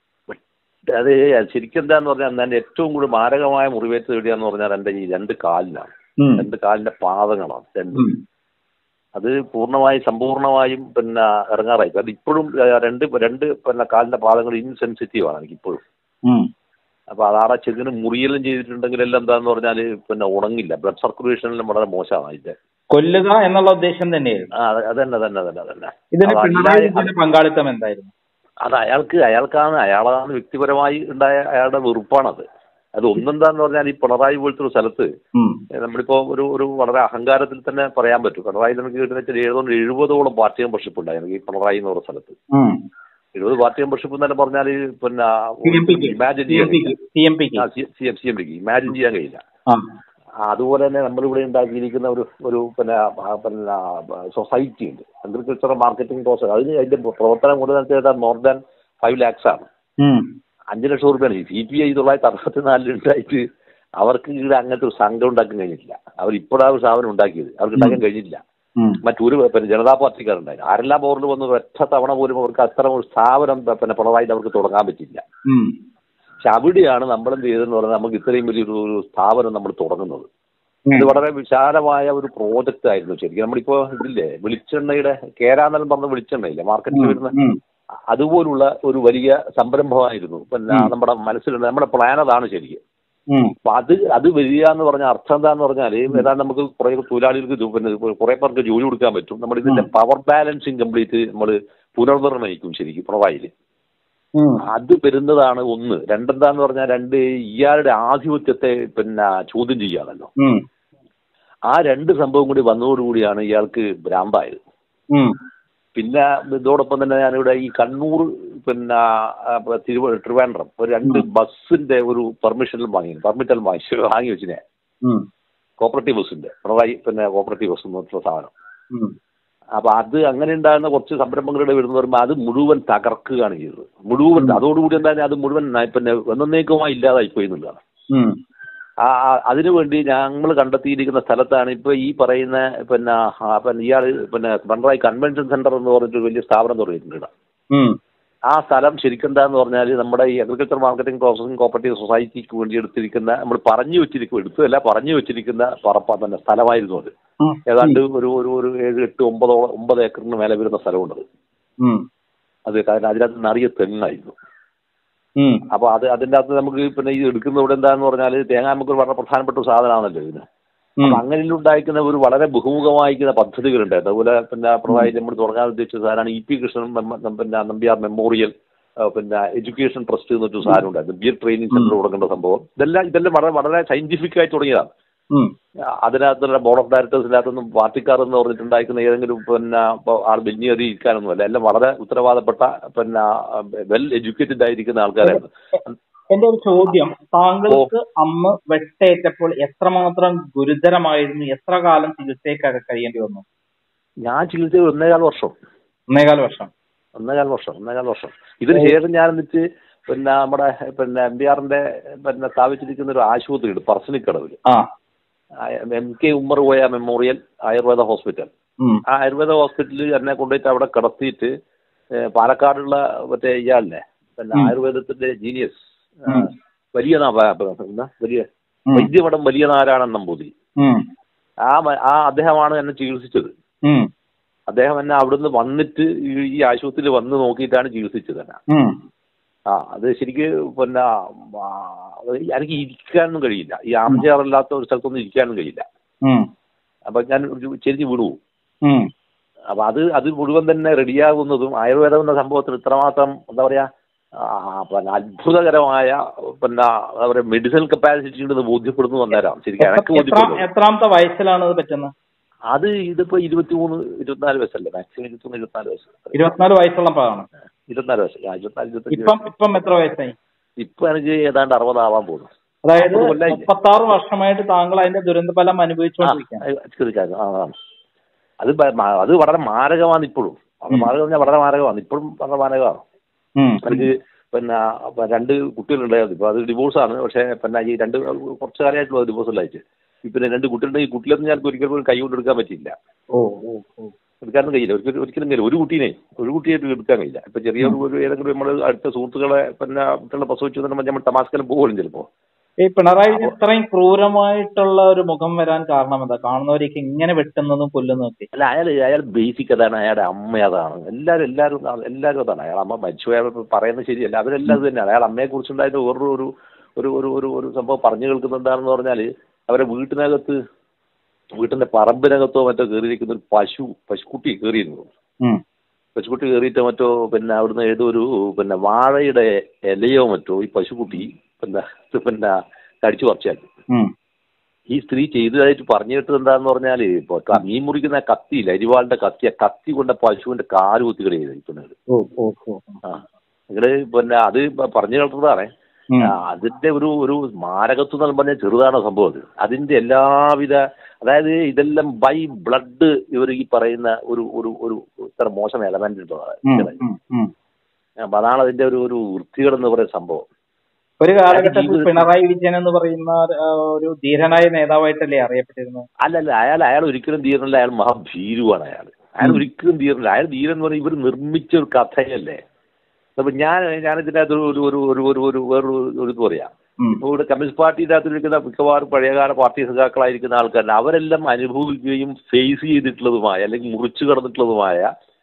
അത് ശരിക്കും എന്താന്ന് പറഞ്ഞാൽ എൻ്റെ ഏറ്റവും കൂടുതൽ മാരകമായ മുറിവേറ്റ് എവിടെയാന്ന് പറഞ്ഞാൽ എൻ്റെ ഈ രണ്ട് കാലിലാണ് ഉം. രണ്ട് കാലിൻ്റെ പാദങ്ങളാണ് രണ്ട് ഉം. അത് പൂർണ്ണമായും സമ്പൂർണ്ണമായും പിന്നെ ഇറങ്ങാറായി അത് ഇപ്പോഴും ആ, രണ്ട് രണ്ട് പിന്നെ കാലിൻ്റെ പാദങ്ങൾ ഇൻസെൻസിറ്റീവ് ആണ് എനിക്ക് ഇപ്പോഴും ഉം. അപ്പോൾ അതാടെ ചെറുകിന് മുറിയെല്ലാം ചെയ്തിട്ടുണ്ടെങ്കിലെല്ലാം എന്താന്ന് പറഞ്ഞാൽ പിന്നെ ഉണങ്ങില്ല ബ്ലഡ് സർക്കുലേഷനെല്ലാം വളരെ മോശമാണ് അതിൻ്റെ കൊല്ലുക എന്നുള്ള ഉദ്ദേശം തന്നെയായിരുന്നു ആ അത് അതന്നെ അതന്നെ അതന്നെ അതന്നെ ഇതിന് അതല്ല, പിണറായി അത് വിജയന്റെ പങ്കാളിത്തം എന്തായിരുന്നു അത് അയാൾക്ക് അയാൾക്കാണ് അയാളാണ് വ്യക്തിപരമായി ഉണ്ടായ അയാളുടെ വെറുപ്പാണത് അത് ഒന്നെന്താന്ന് പറഞ്ഞാൽ ഈ പിണറായി പോലത്തെ ഒരു സ്ഥലത്ത് ഉം. ഏ, നമ്മളിപ്പോ ഒരു ഒരു വളരെ അഹങ്കാരത്തിൽ തന്നെ പറയാൻ പറ്റും പിണറായി നമുക്ക് കിട്ടുന്ന വെച്ചാൽ എഴുപത് എഴുപതോളം പാർട്ടി മെമ്പർഷിപ്പ് ഉണ്ടായിരുന്നു ഈ പിണറായി എന്ന് പറയുന്ന സ്ഥലത്ത് ഉം. എഴുപത് പാർട്ടി മെമ്പർഷിപ്പ് എന്നല്ല പറഞ്ഞാൽ പിന്നെ CMP ക്ക്. ഇമാജിൻ ചെയ്യാൻ കഴിയില്ല സി എം പിക്ക് സി എം സി എം ഡിക്ക് ഇമാജിൻ ചെയ്യാൻ കഴിയില്ല ആ അതുപോലെ തന്നെ നമ്മളിവിടെ ഉണ്ടാക്കിയിരിക്കുന്ന ഒരു ഒരു പിന്നെ ആ, പിന്നെ സൊസൈറ്റി ഉണ്ട് അഗ്രികൾച്ചറൽ മാർക്കറ്റിംഗ് പ്രോസസ് അതിന് അതിന്റെ പ്രവർത്തനം കൂടുതൽ മോർ ദാൻ ഫൈവ് ലാക്സ് ആണ് ഉം. അഞ്ച് ലക്ഷം റുപ്യാണ് സി പി ഐ തൊള്ളായിരത്തി അറുപത്തിനാലിൽ ഉണ്ടായിട്ട് അവർക്ക് ഇവിടെ അങ്ങനത്തെ ഒരു സംഘം ഉണ്ടാക്കാൻ കഴിഞ്ഞിട്ടില്ല അവർ ഇപ്പോഴാ ഒരു സാധനം ഉണ്ടാക്കിയത് അവർക്ക് ഉണ്ടാക്കാൻ കഴിഞ്ഞിട്ടില്ല ഉം. മറ്റൊരു പിന്നെ ജനതാ പാർട്ടിക്കാരുണ്ടായിരുന്നു ആരെല്ലാം ബോർഡിൽ വന്ന് ഒറ്റ തവണ പോലും അവർക്ക് അത്തരം ഒരു സ്ഥാപനം പിന്നെ പിണറായിട്ട് അവർക്ക് തുടങ്ങാൻ പറ്റില്ല ഉം. പക്ഷെ അവിടെയാണ് നമ്മൾ എന്ത് ചെയ്തതെന്ന് പറഞ്ഞാൽ നമുക്ക് ഇത്രയും വലിയൊരു ഒരു സ്ഥാപനം നമ്മൾ തുടങ്ങുന്നത് ഉം. ഇത് വളരെ വിശാലമായ ഒരു പ്രോജക്റ്റ് ആയിരുന്നു ശരിക്കും നമ്മളിപ്പോ ഇതില്ലേ വെളിച്ചെണ്ണയുടെ കേരാന്നലം പറഞ്ഞ വെളിച്ചെണ്ണയില്ലേ മാർക്കറ്റിൽ വരുന്ന ഉം. അതുപോലുള്ള ഒരു വലിയ സംരംഭമായിരുന്നു പിന്നെ ഉം. നമ്മുടെ മനസ്സിലുണ്ട് നമ്മുടെ പ്ലാൻ അതാണ് ശരിക്കും ഉം. അപ്പൊ അത് അത് വരിക എന്ന് പറഞ്ഞാൽ അർത്ഥം എന്താന്ന് പറഞ്ഞാൽ ഏതാണ്ട് നമുക്ക് കുറെ തൊഴിലാളികൾക്ക് ജോ- പിന്നെ കുറെ പേർക്ക് ജോലി കൊടുക്കാൻ പറ്റും നമ്മൾ ഇതിന്റെ പവർ ബാലൻസിങ് കംപ്ലീറ്റ് നമ്മൾ പുനർനിർണ്ണയിക്കും ശരിക്കും പിണറായില് ഉം. അത് വരുന്നതാണ് ഒന്ന് രണ്ടെന്താന്ന് പറഞ്ഞാൽ രണ്ട് ഇയാളുടെ ആധിപത്യത്തെ പിന്നെ ചോദ്യം ചെയ്യാണല്ലോ ഉം. ആ രണ്ട് സംഭവം കൂടി വന്നതോടുകൂടിയാണ് ഇയാൾക്ക് ഭ്രാന്തായത് ഉം. പിന്നെ ഇതോടൊപ്പം തന്നെ ഞാനിവിടെ ഈ കണ്ണൂർ പിന്നെ ആ, തിരുവ ട്രിവാൻഡ്രം ഒരു രണ്ട് ബസ്സിന്റെ ഒരു പെർമിഷനിൽ വാങ്ങി പെർമിറ്റൽ വാങ്ങി വാങ്ങി വെച്ചിനെ ഉം. കോപ്പറേറ്റീവ് ബസ്സിന്റെ പിണറായി പിന്നെ കോപ്പറേറ്റീവ് ബസ് എന്ന് പറഞ്ഞിട്ടുള്ള സാധനം ഉം. അപ്പൊ അത് അങ്ങനെ ഉണ്ടാകുന്ന കുറച്ച് സംരംഭങ്ങളുടെ വരുന്ന പറയുമ്പോൾ അത് മുഴുവൻ തകർക്കുകയാണ് ചെയ്തത് മുഴുവൻ അതോടുകൂടി എന്തായാലും അത് മുഴുവൻ ന- പിന്നെ എന്നേക്കുമായി ഇല്ലാതായി പോയി എന്നുള്ളതാണ് ഉം. ആ ആ- അതിനുവേണ്ടി ഞങ്ങൾ കണ്ടെത്തിയിരിക്കുന്ന സ്ഥലത്താണ് ഇപ്പൊ ഈ പറയുന്ന പിന്നെ ആ, പിന്നെ ഇയാൾ പിന്നെ പിണറായി കൺവെൻഷൻ സെന്റർ എന്ന് പറഞ്ഞിട്ട് വലിയ സ്ഥാപനം തുടങ്ങിയിട്ടുണ്ട് ഇവിടെ. ഉം. ആ സ്ഥലം ശരിക്കും എന്താന്ന് പറഞ്ഞാൽ നമ്മുടെ ഈ അഗ്രികൾച്ചർ മാർക്കറ്റിംഗ് പ്രോസസിംഗ് കോപ്പറേറ്റീവ് സൊസൈറ്റിക്ക് വേണ്ടി എടുത്തിരിക്കുന്ന നമ്മൾ പറഞ്ഞു വെച്ചിരിക്കും എടുത്തതല്ല പറഞ്ഞു വെച്ചിരിക്കുന്ന പറപ്പ തന്നെ സ്ഥലമായിരുന്നു അത് ഉം. ഏതാണ്ട് ഒരു ഒരു ഒരു ഏഴ് എട്ട് ഒമ്പതോളം ഒമ്പത് ഏക്കറിന് മേലെ വരുന്ന സ്ഥലമുണ്ടത് ഉം. അത് കാരണം അതിനകത്ത് നിറയെ തെങ്ങായിരുന്നു ഉം. അപ്പൊ അത് അതിൻ്റെ അകത്ത് നമുക്ക് പിന്നെ ഇത് എടുക്കുന്ന ഇവിടെ എന്താന്ന് പറഞ്ഞാൽ തേങ്ങ നമുക്ക് വളരെ പ്രധാനപ്പെട്ട ഒരു സാധനമാണല്ലോ ഇതിന് ഉം. അപ്പൊ അങ്ങനെ ഉണ്ടായിരിക്കുന്ന ഒരു വളരെ ബഹുമുഖമായിരിക്കുന്ന പദ്ധതികളുണ്ടായിരുന്നു അതുപോലെ പിന്നെ പിണറായി നമ്മൾ തുടങ്ങാൻ ഉദ്ദേശിച്ച സാധനമാണ് ഇ പി കൃഷ്ണൻ മെമ്മ- പിന്നെ നമ്പ്യാർ മെമ്മോറിയൽ ആ, പിന്നെ എഡ്യൂക്കേഷൻ ട്രസ്റ്റ് എന്നൊരു സാധനം ഉണ്ടായിരുന്നു ബിയർ ട്രെയിനിങ് സെന്റർ തുടങ്ങേണ്ട സംഭവം ഇതെല്ലാം ഇതെല്ലാം വളരെ വളരെ സയന്റിഫിക് ആയി തുടങ്ങിയതാണ് ഉം. അതിനകത്തുള്ള ബോർഡ് ഓഫ് ഡയറക്ടേഴ്സിനകത്തൊന്നും പാർട്ടിക്കാർ എന്ന് പറഞ്ഞിട്ടുണ്ടായിരിക്കുന്ന ഏതെങ്കിലും പിന്നെ ഇപ്പൊ ആൾ ബെന്നിയറി ഇരിക്കാനൊന്നുമല്ല എല്ലാം വളരെ ഉത്തരവാദപ്പെട്ട പിന്നെ വെൽ എഡ്യൂക്കേറ്റഡ് ആയിരിക്കുന്ന ആൾക്കാരായിരുന്നു എന്റെ ഒരു ചോദ്യം താങ്കൾക്ക് അമ്മ വെട്ടേറ്റപ്പോൾ എത്രമാത്രം ഗുരുതരമായിരുന്നു എത്ര കാലം ചികിത്സയ്ക്കൊക്കെ കഴിയേണ്ടി വന്നു ഞാൻ ചികിത്സ ഒന്നേകാൽ വർഷം ഒന്നേകാൽ വർഷം ഒന്നേകാൽ വർഷം ഒന്നേകാൽ വർഷം ഇതിന് ശേഷം ഞാൻ എന്നിട്ട് പിന്നെ നമ്മുടെ പിന്നെ എം ബി ആറിന്റെ പിന്നെ സ്ഥാപിച്ചിരിക്കുന്ന ഒരു ആശുപത്രി ഉണ്ട് പറശ്ശിനിക്കടവിൽ ആ എം കെ ഉമ്മർ പോയ മെമ്മോറിയൽ ആയുർവേദ ഹോസ്പിറ്റൽ ഉം. ആ ആയുർവേദ ഹോസ്പിറ്റലിൽ എന്നെ കൊണ്ടുപോയിട്ട് അവിടെ കിടത്തിയിട്ട് ഏ, പാലക്കാടുള്ള മറ്റേ ഇയാളിനെ പിന്നെ ഉം. ആയുർവേദത്തിന്റെ ജീനിയസ് ഉം. വലിയ നാ- പ- പ- എന്താ വലിയ ഉം. വൈദ്യമഠം വലിയ നാരായണൻ നമ്പൂതിരി ഉം. ആ മ- ആ അദ്ദേഹമാണ് എന്നെ ചികിത്സിച്ചത് ഉം. അദ്ദേഹം എന്നെ അവിടുന്ന് വന്നിട്ട് ഈ- ഈ ആശുപത്രിയിൽ വന്ന് നോക്കിയിട്ടാണ് ചികിത്സിച്ചത് എന്നെ ഉം. ആ അത് ശരിക്ക് പിന്നെ ആ, എനിക്ക് ഇരിക്കാനൊന്നും കഴിയില്ല ഈ ആംചെയറില്ലാത്ത ഒരു സ്ഥലത്തൊന്നും ഇരിക്കാനൊന്നും കഴിയില്ല ഉം. അപ്പൊ ഞാൻ ഒരു ചെരിഞ്ഞ് വീണു പോകും. ഉം. അപ്പൊ അത് അത് മുഴുവൻ തന്നെ റെഡിയാകുന്നതും ആയുർവേദം എന്ന സംഭവത്തിന് ഇത്രമാത്രം എന്താ പറയാ ആ, പിന്നെ അത്ഭുതകരമായ പിന്നെ എന്താ പറയാ മെഡിസിനൽ കപ്പാസിറ്റി ഉണ്ടെന്ന് ബോധ്യപ്പെടുന്നു അന്നേരം ശരിക്കും എനിക്ക് എത്ര- ബോധ്യപ്പെടുന്നു എത്രാമത്തെ വയസ്സിലാണ് ഇത് പറ്റുന്നത് അത് ഇതിപ്പോ ഇരുപത്തിമൂന്ന് ഇരുപത്തിനാല് വയസ്സല്ലേ മാക്സിമം ഇരുപത്തിമൂന്ന് ഇരുപത്തിനാല് വയസ്സ് ഇരുപത്തിനാല് വയസ്സുള്ളപ്പോഴാണ് ഇരുപത്തിനാല് വയസ്സ് ആ, ഇരുപത്തിനാല് ഇരുപത്തഞ്ച് ഇപ്പം വയസ്സ്. ഇപ്പം എത്ര വയസ്സായി ഇപ്പൊ എനിക്ക് ഏതാണ്ട് അറുപതാവാൻ പോകുന്നു അതായത് നാപ്പത് കൊല്ലായില്ലേ? മുപ്പത്തി ആറ് വർഷമായിട്ട് താങ്കൾ അതിന്റെ ദുരന്തഫലം അനുഭവിച്ചുകൊണ്ടിരിക്കുകയാണ് ആ, തീർച്ചയായും ആ അതാണ് അത് ബ- മ- അത് വളരെ മാരകമാണ് ഇപ്പോഴും അത് ഉം. മാരകം പറഞ്ഞാൽ വളരെ മാരകമാണ് ഇപ്പോഴും വളരെ മാരകമാണ് ഉം. എനിക്ക് പിന്നെ പ- രണ്ട് കുട്ടികളുണ്ടായിരുന്നു ഇപ്പൊ അത് ഡിവോഴ്സ് ആണ് പക്ഷേ പിന്നെ ഈ രണ്ട് കുറച്ച് കാലമായിട്ടുള്ള ഡിവോഴ്സിലായിട്ട് പിന്നെ രണ്ട് കുട്ടികളുടെ ഈ കുട്ടികളൊന്നും ഞാൻ ഒരിക്കലും പോലും കൈ കൊണ്ട് എടുക്കാൻ പറ്റിയില്ല ഓ ഓ ഓ എടുക്കാനൊന്നും കഴിയില്ല ഒരിക്കലും ഒരിക്കലും കഴിയില്ല ഒരു കുട്ടീനെ ഒരു കുട്ടിയായിട്ട് എടുക്കാൻ കഴിയില്ല ഇപ്പൊ ചെറിയ ഒരു- ഒരു ഏതെങ്കിലും നമ്മൾ അടുത്ത സുഹൃത്തുക്കളെ പിന്നെ കുട്ടികളെ പ്രസവിച്ചു എന്ന് നമ്മൾ തമാസ്കലം പോകുമല്ലോ ചിലപ്പോ ഈ പിണറായി വിജയൻ ഇത്രയും ക്രൂരമായിട്ടുള്ള ഒരു മുഖം വരാൻ കാരണം എന്താ കാണുന്നവരേക്ക് ഇങ്ങനെ വെട്ടുന്നതും കൊല്ലുന്നതും ഒക്കെ അല്ല അയാൾ അയാൾ ബേസിക് അതാണ് അയാളുടെ അമ്മ അതാണ് എല്ലാവരും എല്ലാവരും അ- എല്ലാവരും അതാണ് അയാൾ അമ്മ മരിച്ചു പോയ പറയുന്നത് ശരിയല്ല അവരെല്ലാം ഇത് തന്നെയാണ് അയാൾ അമ്മയെ കുറിച്ചുണ്ടായിരുന്ന വേറൊരു ഒരു ഒരു ഒരു ഒരു ഒരു സംഭവം പറഞ്ഞു കേൾക്കുന്നുണ്ടാണെന്ന് പറഞ്ഞാൽ അവരെ വീട്ടിനകത്ത് വീട്ടിന്റെ പറമ്പിനകത്തോ മറ്റോ കയറിയിരിക്കുന്ന ഒരു പശു പശുക്കുട്ടി കയറിയിരുന്നു ഉം. പശുക്കുട്ടി കയറിയിട്ട് മറ്റോ പിന്നെ അവിടുന്ന് ഏതോ ഒരു പിന്നെ വാഴയുടെ ഇലയോ മറ്റോ ഈ പശുക്കുട്ടി പിന്നെ പിന്നെ കടിച്ചു പറിച്ചാക്കി ഉം. ഈ സ്ത്രീ ചെയ്തതായിട്ട് പറഞ്ഞു കേട്ടത് എന്താന്ന് പറഞ്ഞാല് ഇപ്പൊ ക- മീൻ മുറിക്കുന്ന ആ കത്തിയില്ല അരിവാളിന്റെ കത്തി ആ കത്തി കൊണ്ട് പശുവിന്റെ കാല് കുത്തി കളയത് ഇപ്പൊ ഓ ഓ ഓ ആ നിങ്ങള് പിന്നെ അത് പ- പറഞ്ഞു കേട്ടതാണ് ഉം. ആ, അതിന്റെ ഒരു ഒരു മാരകത്വം എന്ന് പറഞ്ഞാൽ ചെറുതാണ് സംഭവം അത് അതിന്റെ എല്ലാവിധ അതായത് ഇതെല്ലാം ബൈ ബ്ലഡ് ഇവർ ഈ പറയുന്ന ഒരു ഒരു ഒരു ഇത്ര മോശം എലമെന്റ് ഉണ്ടോ ഉം, ഉം, ഉം. അപ്പൊ അതാണ് അതിന്റെ ഒരു ഒരു വൃത്തികേട് എന്ന് പറയുന്ന സംഭവം ഒരു കാലഘട്ടത്തിൽ ജീവിതത്തിൽ- പിണറായി വിജയൻ എന്ന് പറയുന്ന ആ, ഒരു ധീരനായ നേതാവായിട്ടല്ലേ അറിയപ്പെട്ടിരുന്നത് അല്ലല്ല അയാൾ അയാൾ ഒരിക്കലും ധീരനല്ല അയാൾ മഹാഭീരുവാണ് അയാൾ അയാൾ ഒരിക്കലും ധീരനല്ല അയാൾ ധീരൻ എന്ന് പറഞ്ഞാൽ ഇവർ നിർമ്മിച്ച ഒരു കഥയല്ലേ അപ്പൊ ഞാൻ ഞാൻ ഇതിനകത്ത് ഒരു ഒരു ഒരു ഒരു ഒരു വേറൊരു ഒരു ഇത് പറയാം ഉം. ഇപ്പോൾ ഇവിടെ കമ്മ്യൂണിസ്റ്റ് പാർട്ടിയുടെ അകത്തിരിക്കുന്ന മിക്കവാറും പഴയകാല പാർട്ടി സഖാക്കളായിരിക്കുന്ന ആൾക്കാരുണ്ട് അവരെല്ലാം അനുഭവിക്കുകയും ഫേസ് ചെയ്തിട്ടുള്ളതുമായ അല്ലെങ്കിൽ മുറിച്ചു കടന്നിട്ടുള്ളതുമായ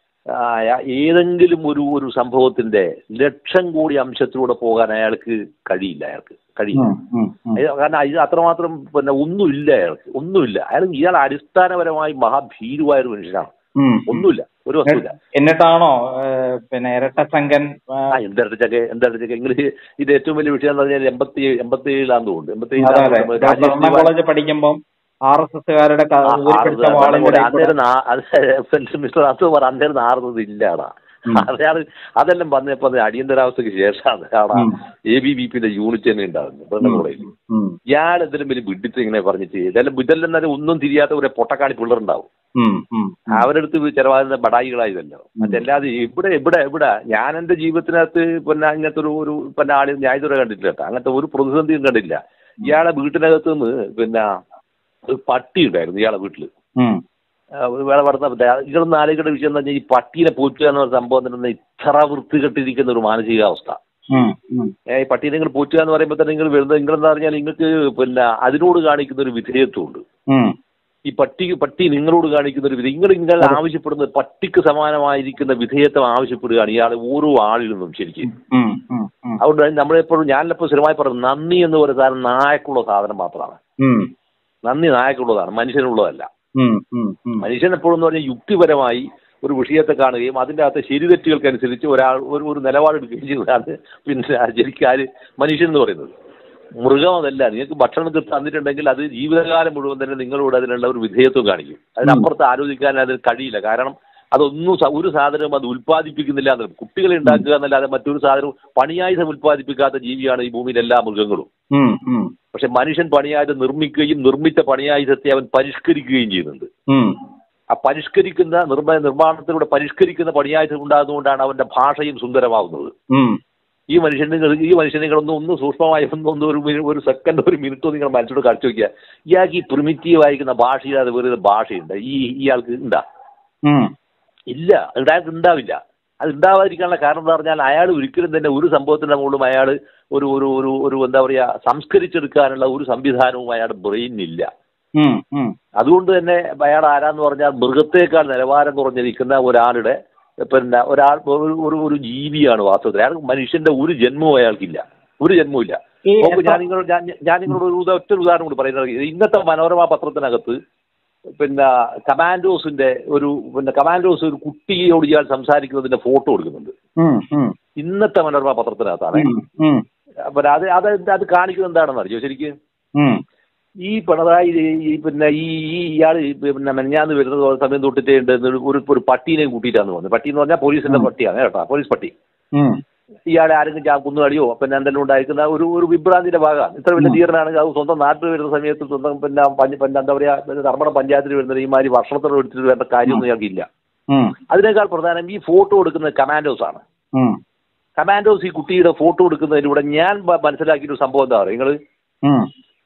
ആയ ഏതെങ്കിലും ഒരു ഒരു സംഭവത്തിന്റെ ലക്ഷം കോടി അംശത്തിലൂടെ പോകാൻ അയാൾക്ക് കഴിയില്ല അയാൾക്ക് കഴിയില്ല ഉം, ഉം, ഉം. അയ്യോ, കാരണം ഇത് അത്രമാത്രം പിന്നെ ഒന്നുമില്ല അയാൾക്ക് ഒന്നുമില്ല അയാൾ ഇയാൾ അടിസ്ഥാനപരമായി മഹാഭീരുവായ ഒരു മനുഷ്യനാണ് ഉം. ഒന്നുമില്ല ഒരു വസ്തുവില്ല എന്നിട്ടാണോ ആ, പിന്നെ ഇരട്ടച്ചങ്കൻ ആ, ആ എന്തരച്ചൊക്കെ എന്തരച്ചൊക്കെ ഇംഗ്ലീഷ് ഇത് ഏറ്റവും വലിയ വിഷയം എന്ന് പറഞ്ഞാൽ എൺപത്തി എൺപത്തി ഏഴിലാന്ന് തോന്നുന്നു എൺപത്തി അതെ അതെ ഏഴിലാണ് ഡോക്ടർ അണ്ണ കോളേജ് പഠിക്കുമ്പോൾ ആർ എസ് എസ്സുകാരുടെ ഊരിപ്പിടിച്ച വാളിന്റെ ഇടയിൽ കൂടെ- അന്നേരം നാ- അത് മിസ്റ്റർ അത്ത് പറ അന്നേരം നാറുന്നത് ഇല്ലാടാ ഉം. അയാൾ അതെല്ലാം വന്നപ്പോ അത് അടിയന്തരാവസ്ഥക്ക് ശേഷമാണ് ആടാ ഉം. എ ബി ബി പിന്റെ യൂണിറ്റ് തന്നെ ഉണ്ടാകുന്നത് പെണ്ണ കോളേജിൽ ഉം, ഇയാൾ എന്തെങ്കിലും വലിയ വിഡിത്ത് ഇങ്ങനെ പറഞ്ഞിട്ട് ഇതെല്ലാം ഇതെല്ലാം എന്നാലും ഒന്നും തിരിയാത്ത ഒരു പൊട്ടക്കാണി പിള്ളേരുണ്ടാവും ഉം, ഉം, ഉം. അവരെടുത്ത് ചെലവാകുന്ന ബടായികളായതല്ലോ മറ്റല്ലാതെ ഇവിടെ ഇവിടെ ഇവിടെ ഞാൻ എന്റെ ജീവിതത്തിനകത്ത് പിന്നെ അങ്ങനത്തെ ഒരു ഒരു പിന്നെ ആള് ഞാൻ ഇതുവരെ കണ്ടിട്ടില്ല കേട്ടോ അങ്ങനത്തെ ഒരു പ്രതിസന്ധിയും കണ്ടില്ല ഇയാളെ വീട്ടിനകത്ത് നിന്ന് പിന്നെ ഒരു പട്ടി ഉണ്ടായിരുന്നു ഇയാളെ വീട്ടിൽ ഉം, വേറെ പറഞ്ഞ ഇതൊന്നും ആലോചിക്കേണ്ട വിഷയം എന്ന് പറഞ്ഞാൽ ഈ പട്ടീനെ പോറ്റുക എന്ന ഒരു സംഭവം തന്നെ ഇത്ര വൃത്തികെട്ടിരിക്കുന്ന ഒരു മാനസികാവസ്ഥ ഉം, ഉം. ഏ, ഈ പട്ടീനെ നിങ്ങൾ പോറ്റുക എന്ന് പറയുമ്പോൾ തന്നെ നിങ്ങൾ വരുന്നത് നിങ്ങളെന്താ പറഞ്ഞാൽ നിങ്ങൾക്ക് പിന്നെ അതിനോട് കാണിക്കുന്ന ഒരു വിധേയത്വമുണ്ട് ഉം. ഈ പട്ടി പട്ടി നിങ്ങളോട് കാണിക്കുന്ന ഒരു വിധേയം നിങ്ങൾ നിങ്ങൾ ആവശ്യപ്പെടുന്ന പട്ടിക്ക് സമാനമായിരിക്കുന്ന വിധേയത്വം ആവശ്യപ്പെടുകയാണ് ഇയാൾ ഓരോ ആളിൽ നിന്നും ശരിക്കും ഉം, ഉം, ഉം. അതുകൊണ്ട് നമ്മളെപ്പോഴും ഞാനിപ്പോൾ സ്ഥിരമായി പറയുന്നത് നന്ദി എന്ന് പറയുന്ന സാധനം നായക്കുള്ള സാധനം മാത്രമാണ് ഉം, നന്ദി നായക്കുള്ളതാണ് മനുഷ്യനുള്ളതല്ല ഉം, ഉം, ഉം. മനുഷ്യൻ എപ്പോഴും എന്ന് പറഞ്ഞാൽ യുക്തിപരമായി ഒരു വിഷയത്തെ കാണുകയും അതിൻ്റെ അകത്ത് ശരിതെറ്റുകൾക്കനുസരിച്ച് ഒരാൾ ഒരു ഒരു നിലപാടെടുക്കുകയും ചെയ്യുന്നതാണ് പിന്നെ ശരിക്കും ആര് മനുഷ്യൻ എന്ന് പറയുന്നത് മൃഗം അതല്ല നിങ്ങൾക്ക് ഭക്ഷണം തന്നിട്ടുണ്ടെങ്കിൽ അത് ജീവിതകാലം മുഴുവൻ തന്നെ നിങ്ങളോട് അതിനുള്ള ഒരു വിധേയത്വം കാണിക്കും അതിനപ്പുറത്ത് ആലോചിക്കാൻ അതിന് കഴിയില്ല കാരണം അതൊന്നും സ- ഒരു സാധനവും അത് ഉൽപ്പാദിപ്പിക്കുന്നില്ല എന്നുള്ളത് കുട്ടികളെ ഉണ്ടാക്കുക എന്നല്ലാതെ മറ്റൊരു സാധനവും പണിയായുധം ഉൽപ്പാദിപ്പിക്കാത്ത ജീവിയാണ് ഈ ഭൂമിയിലെ എല്ലാ മൃഗങ്ങളും ഉം, ഉം, പക്ഷെ മനുഷ്യൻ പണിയായുധം നിർമ്മിക്കുകയും നിർമ്മിച്ച പണിയായുധത്തെ അവൻ പരിഷ്കരിക്കുകയും ചെയ്യുന്നുണ്ട് ഉം. ആ പരിഷ്കരിക്കുന്ന നിർമ്മ നിർമ്മാണത്തിലൂടെ പരിഷ്കരിക്കുന്ന പണിയായുധം ഉണ്ടാകുന്നതുകൊണ്ടാണ് അവന്റെ ഭാഷയും സുന്ദരമാവുന്നത് ഉം. ഈ മനുഷ്യന് നിങ്ങൾ ഈ മനുഷ്യനെ നിങ്ങളൊന്ന് ഒന്ന് സൂക്ഷ്മമായി ഒന്ന് ഒന്ന് ഒരു മിനി- ഒരു സെക്കൻഡ് ഒരു മിനിറ്റോ നിങ്ങൾ മനസ്സിലോട് കാണിച്ചു നോക്കിയാൽ ഇയാൾക്ക് ഈ പ്രിമിറ്റീവ് ആയിരിക്കുന്ന ഭാഷയില്ലാതെ വേറെ ഭാഷയുണ്ട് ഈ ഇയാൾക്ക് ഉണ്ടാ ഉം. ഇല്ല അയാൾക്ക് ഉണ്ടാവില്ല അത് ഉണ്ടാവാതിരിക്കാനുള്ള കാരണം എന്താ പറഞ്ഞാൽ അയാൾ ഒരിക്കലും തന്നെ ഒരു സംഭവത്തിന്റെ മുകളിലും അയാൾ ഒരു ഒരു ഒരു ഒരു എന്താ പറയാ സംസ്കരിച്ചെടുക്കാനുള്ള ഒരു സംവിധാനവും അയാളുടെ ബ്രെയിനില്ല ഉം, ഉം. അതുകൊണ്ട് തന്നെ അയാൾ ആരാന്ന് പറഞ്ഞാൽ മൃഗത്തേക്കാൾ നിലവാരം കുറഞ്ഞിരിക്കുന്ന ഒരാളുടെ പിന്നെ ഒരാൾ ഒരു ഒരു ഒരു ജീവിയാണ് വാസ്തവത്തിൽ അയാൾ മനുഷ്യന്റെ ഒരു ജന്മവും അയാൾക്കില്ല ഒരു ജന്മവും ഇല്ല ഈ നോക്കൂ ഞാൻ നിങ്ങളോട് ഞാൻ ഞാൻ നിങ്ങളോട് ഒരു ഉദാ- ഒറ്റ ഒരു ഉദാഹരണം കൂടി പറയുന്നത് ഇന്നത്തെ മനോരമ പത്രത്തിനകത്ത് പിന്നെ കമാൻഡോസിന്റെ ഒരു പിന്നെ കമാൻഡോസ് ഒരു കുട്ടിയോട് ഇയാൾ സംസാരിക്കുന്നതിന്റെ ഫോട്ടോ എടുക്കുന്നുണ്ട് ഉം, ഉം, ഇന്നത്തെ മനോരമ പത്രത്തിനകത്താണ് ഉം, ഉം, അപ്പൊ അത് അത് അത് കാണിക്കുന്നത് എന്താണെന്ന് അറിയോ ശരിക്കും ഉം. ഈ പിണറായി ഈ- ഈ പിന്നെ ഈ ഈ ഇയാൾ പിന്നെ മെനഞ്ഞാന്ന് വരുന്ന സമയം തൊട്ടിട്ടേ ഉണ്ട് ഒരു ഒരു- ഒരു പട്ടീനെ കൂട്ടിയിട്ടാന്ന് വന്നത് പട്ടി എന്ന് പറഞ്ഞാൽ പോലീസിന്റെ പട്ടിയാണ് കേട്ടോ പോലീസ് പട്ടി ഉം. ഇയാളെ ആരെങ്കിലും ചാ കുന്നുകളിയോ പിന്നെ എന്തെങ്കിലും ഉണ്ടായിരിക്കുന്ന ഒരു ഒരു വിഭ്രാന്തിന്റെ ഭാഗമാണ് ഇത്ര വലിയ ധീരനാണെങ്കിൽ അത് സ്വന്തം നാട്ടിൽ വരുന്ന സമയത്ത് സ്വന്തം പിന്നെ പഞ്ച പിന്നെ എന്താ പറയാ പിന്നെ ധർമ്മട പഞ്ചായത്തിൽ വരുന്ന ഈ മാതിരി ഭക്ഷണത്തോട് എടുത്തിട്ട് വേണ്ട കാര്യമൊന്നും ഇയാൾക്കില്ല ഉം, അതിനേക്കാൾ പ്രധാനം ഈ ഫോട്ടോ എടുക്കുന്നത് കമാൻഡോസ് ആണ് ഉം, കമാൻഡോസ് ഈ കുട്ടിയുടെ ഫോട്ടോ എടുക്കുന്നതിലൂടെ ഞാൻ ബ- മനസ്സിലാക്കിയ ഒരു സംഭവം എന്താ പറയുക നിങ്ങൾ ഉം,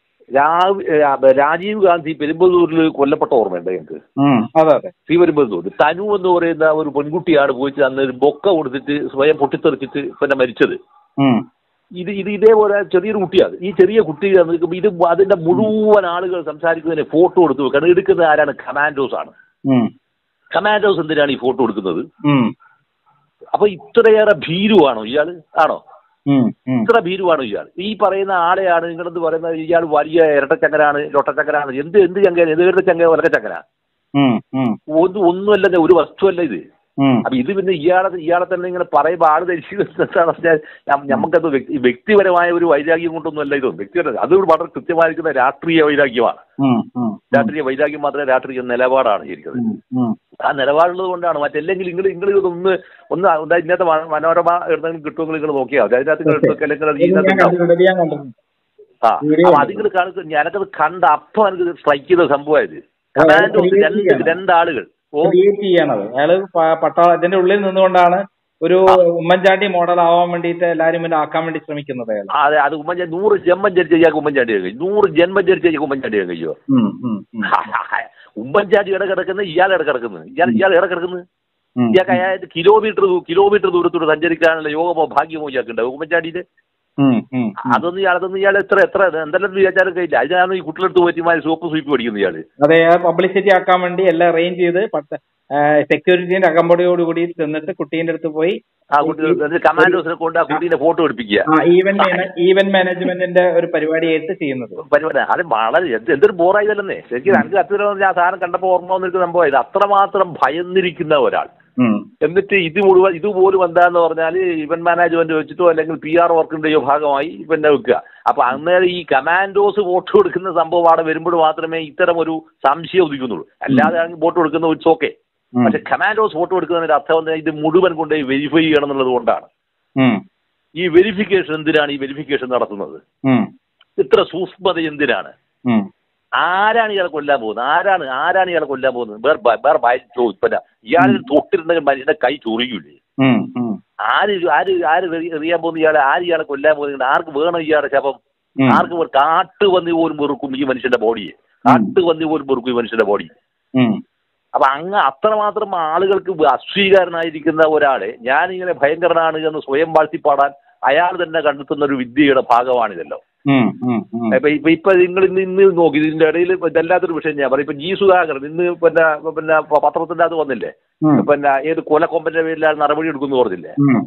രാജീവ് ഗാന്ധി പെരുമ്പതൂരിൽ കൊല്ലപ്പെട്ട ഓർമ്മയുണ്ട് ഞങ്ങൾക്ക് ഉം. അതെ അതെ ശ്രീ പെരുമ്പതൂർ തനു എന്ന് പറയുന്ന ഒരു പെൺകുട്ടിയാണ് പോയിട്ട് അന്ന് ഒരു ബൊക്ക കൊടുത്തിട്ട് സ്വയം പൊട്ടിത്തെറിച്ചിട്ട് പിന്നെ മരിച്ചത് ഉം, ഇത് ഇത് ഇതേപോലെ ചെറിയൊരു കുട്ടിയാണ് ഈ ചെറിയ കുട്ടി നിൽക്കുമ്പോൾ ഇത് അതിന്റെ മുഴുവൻ ആളുകൾ സംസാരിക്കുന്നതിന് ഫോട്ടോ എടുത്ത് വെക്കണം എടുക്കുന്ന ആരാണ് കമാൻഡോസ് ആണ് ഉം, കമാൻഡോസ് എന്തിനാണ് ഈ ഫോട്ടോ എടുക്കുന്നത് ഉം, അപ്പൊ ഇത്രയേറെ ഭീരുവാണോ ഇയാൾ ആണോ ഉം, ഉം. ഇത്ര ഭീരുവാണ് ഇയാൾ ഈ പറയുന്ന ആളെയാണ് നിങ്ങളെന്ത് പറയുന്നത് ഇയാൾ വലിയ ഇരട്ടച്ചങ്ങനാണ് ലൊട്ടച്ചങ്ങനാണ് എന്ത് എന്ത് ചങ്ങ എന്ത് ഇരട്ടച്ചങ്ങ ഒരക ചങ്ങന ഉം, ഉം, ഒന്നും ഒന്നുമല്ല ഒരു വസ്തുവല്ല ഇത് ഉം. അപ്പൊ ഇത് പിന്നെ ഇയാളെ ഇയാളെ തന്നെ ഇങ്ങനെ പറയുമ്പോൾ ആള് ധരിക്കുന്നത് എന്താണെന്ന് വെച്ചാൽ ഞ- നമുക്കത് വ്യക്തി വ്യക്തിപരമായ ഒരു വൈരാഗ്യം കൊണ്ടൊന്നുമല്ല ഇത് വ്യക്തിപരം അത് വളരെ കൃത്യമായിരിക്കുന്ന രാഷ്ട്രീയ വൈരാഗ്യമാണ് ഉം, ഉം, രാഷ്ട്രീയ വൈരാഗ്യം മാത്രമേ രാഷ്ട്രീയ നിലപാടാണ് ശരിക്കും ഉം, ഉം. ആ നിലപാടുള്ളത് കൊണ്ടാണ് മറ്റല്ലെങ്കിൽ നിങ്ങൾ നിങ്ങൾ ഇതൊന്ന് ഒന്ന് എന്താ ഇന്നത്തെ മ- മനോരമ എവിടെന്നെങ്കിലും കിട്ടുമെങ്കിൽ നിങ്ങൾ നോക്കിയാൽ മതി അതിനകത്ത് നിങ്ങൾ എടുത്തൊക്കെ അല്ലെങ്കിൽ അത് ഇത് ഇതിനകത്ത് ഞാൻ ഉണ്ടാവും. കണ്ടിട്ടുണ്ട് ഇത് ഞാൻ കണ്ടിട്ടുണ്ട് ആ വീഡിയോ അപ്പൊ ഉണ്ട്. അതിങ്ങൾ കാണുക ഞാനത് കണ്ട അപ്പൊ എനിക്ക് സ്ട്രൈക്ക് ചെയ്ത സംഭവമായത് അത് കമാൻഡോസ് create രണ്ട് ചെയ്യണം. രണ്ടാളുകൾ ഓ ക്രിയേറ്റ് ചെയ്യണത് അയാള് പ- പട്ടാള ഇതിന്റെ ഉള്ളിൽ നിന്നുകൊണ്ടാണ് ഒരു ഉമ്മൻചാണ്ടി മോഡൽ ആവാൻ വേണ്ടിയിട്ട് എല്ലാരും പിന്നെ ആക്കാൻ വേണ്ടി ശ്രമിക്കുന്നത് അയാൾ ആ, അതെ അത് ഉമ്മൻചാണ്ടി നൂറ് ജന്മം ജനിച്ച ഇയാൾക്ക് ഉമ്മൻചാണ്ടി കഴിയും നൂറ് ജന്മം ജനിച്ച ഇയാൾക്ക് ഉമ്മൻചാണ്ടി കഴിയോ ഉം, ഉം, ഉം, ഉമ്മൻചാണ്ടി ഇട കിടക്കുന്നത് ഇയാൾ ഇട കിടക്കുന്നത് ഇയാൾ ഇയാൾ ഇട കിടക്കുന്നത് ഉം. ഇയാൾക്ക് അയാൾക്ക് കിലോമീറ്റർ കിലോമീറ്റർ ദൂരത്തോട് സഞ്ചരിക്കാനുള്ള യോഗമോ ഭാഗ്യമോ ഇയാൾക്ക് ഉണ്ടാവും ഉമ്മൻചാണ്ടിയുടെ ഉം, ഉം, ഉം. അതൊന്നും ഇയാൾ അതൊന്നും ഇയാൾ എത്ര എത്ര എന്തെല്ലാം വിചാരിച്ചാലും കഴിയില്ല അതിനാണ് ഈ കുട്ടികളെടുത്ത് പോയിട്ട് സോപ്പ് സ്വീപ്പ് പഠിക്കുന്നത് ഇയാള് അതെ പബ്ലിസിറ്റി ആക്കാൻ വേണ്ടി എല്ലാം അറേഞ്ച് ചെയ്ത് പത്ത് സെക്യൂരിറ്റിന്റെ അകമ്പടിയോടുകൂടി ചെന്നിട്ട് കുട്ടീന്റെ അടുത്ത് പോയി ആ കുട്ടി കമാൻഡോസിനെ കൊണ്ട് ആ കുട്ടീനെ ഫോട്ടോ എടുപ്പിക്കുക ഈവൻ ഈവൻ മാനേജ്മെന്റിന്റെ ഒരു പരിപാടിയായിട്ട് ചെയ്യുന്നത് പരിപാടി അത് വളരെ എന്ത് എന്തൊരു ബോറായതല്ലേ ശരിക്കും എനിക്ക് അത്ര ഞാൻ സാധനം കണ്ടപ്പോൾ ഓർമ്മ വന്നിരിക്കുന്ന സംഭവം അത്രമാത്രം ഭയന്നിരിക്കുന്ന ഒരാൾ ഉം, എന്നിട്ട് ഇത് മുഴുവൻ ഇതുപോലും എന്താന്ന് പറഞ്ഞാൽ ഇവന്റ് മാനേജ്മെന്റ് വെച്ചിട്ടോ അല്ലെങ്കിൽ പി ആർ വർക്കിന്റെയോ ഭാഗമായി പിന്നെ വെക്കുക അപ്പൊ അന്നേരം ഈ കമാൻഡോസ് വോട്ട് കൊടുക്കുന്ന സംഭവം അവിടെ വരുമ്പോൾ മാത്രമേ ഇത്തരം ഒരു സംശയം ഉദിക്കുന്നുള്ളൂ അല്ലാതെ ആണെങ്കിൽ വോട്ട് കൊടുക്കുന്ന ഇറ്റ്സ് ഓക്കെ ഉം, പക്ഷെ കമാൻഡോസ് വോട്ട് കൊടുക്കുന്നതിന്റെ അർത്ഥം എന്താ ഇത് മുഴുവൻ കൊണ്ട് വെരിഫൈ ചെയ്യണം എന്നുള്ളത് കൊണ്ടാണ് ഉം, ഈ വെരിഫിക്കേഷൻ എന്തിനാണ് ഈ വെരിഫിക്കേഷൻ നടത്തുന്നത് ഉം, ഇത്ര സൂക്ഷ്മത എന്തിനാണ് ഉം. ആരാണ് ഇയാളെ കൊല്ലാൻ പോകുന്നത് ആരാണ് ആരാണ് ഇയാളെ കൊല്ലാൻ പോകുന്നത് വേറെ ഭ- വേറെ ഭയ ചോദിപ്പല്ല ഇയാളിൽ തൊട്ടിരുന്നെങ്കിൽ മനുഷ്യന്റെ കൈ ചൊറിയൂലേ ഉം, ഉം, ആര് ഇത് ആര് ആര് എറി- എറിയാൻ പോകുന്ന ഇയാളെ ആര് ഇയാളെ കൊല്ലാൻ പോകുന്നത് ആർക്ക് വേണം ഇയാളുടെ ശവം ഉം. ആർക്ക് വേ- കാട്ടുപന്നി പോലും വെറുക്കും ഈ മനുഷ്യന്റെ ബോഡിയെ കാട്ടുപന്നി പോലും വെറുക്കും ഈ മനുഷ്യന്റെ ബോഡി ഉം, അപ്പൊ അങ്ങ് അത്രമാത്രം ആളുകൾക്ക് അസ്വീകാരനായിരിക്കുന്ന ഒരാളെ ഞാനിങ്ങനെ ഭയങ്കരനാണ് എന്ന് സ്വയം വാഴ്ത്തിപ്പാടാൻ അയാൾ തന്നെ കണ്ടെത്തുന്ന ഒരു വിദ്യയുടെ ഭാഗമാണിതല്ലോ ഉം, ഉം, ഉം. ഇപ്പൊ ഇപ്പൊ ഇപ്പൊ നിങ്ങൾ ഇന്ന് ഇന്ന് നോക്കി ഇതിന്റെ ഇടയിൽ ഇപ്പൊ ഇതല്ലാത്തൊരു വിഷയം ഞാൻ പറയും ഇപ്പൊ ജി സുധാകരൻ ഇന്ന് പിന്നെ പിന്നെ പ- പത്രത്തിന്റെ അത് വന്നില്ലേ ഉം, പിന്നെ ഏത് കൊലക്കൊമ്പന്റെ പേരിലാണ് നടപടി എടുക്കുന്നു പറഞ്ഞില്ലേ ഉം.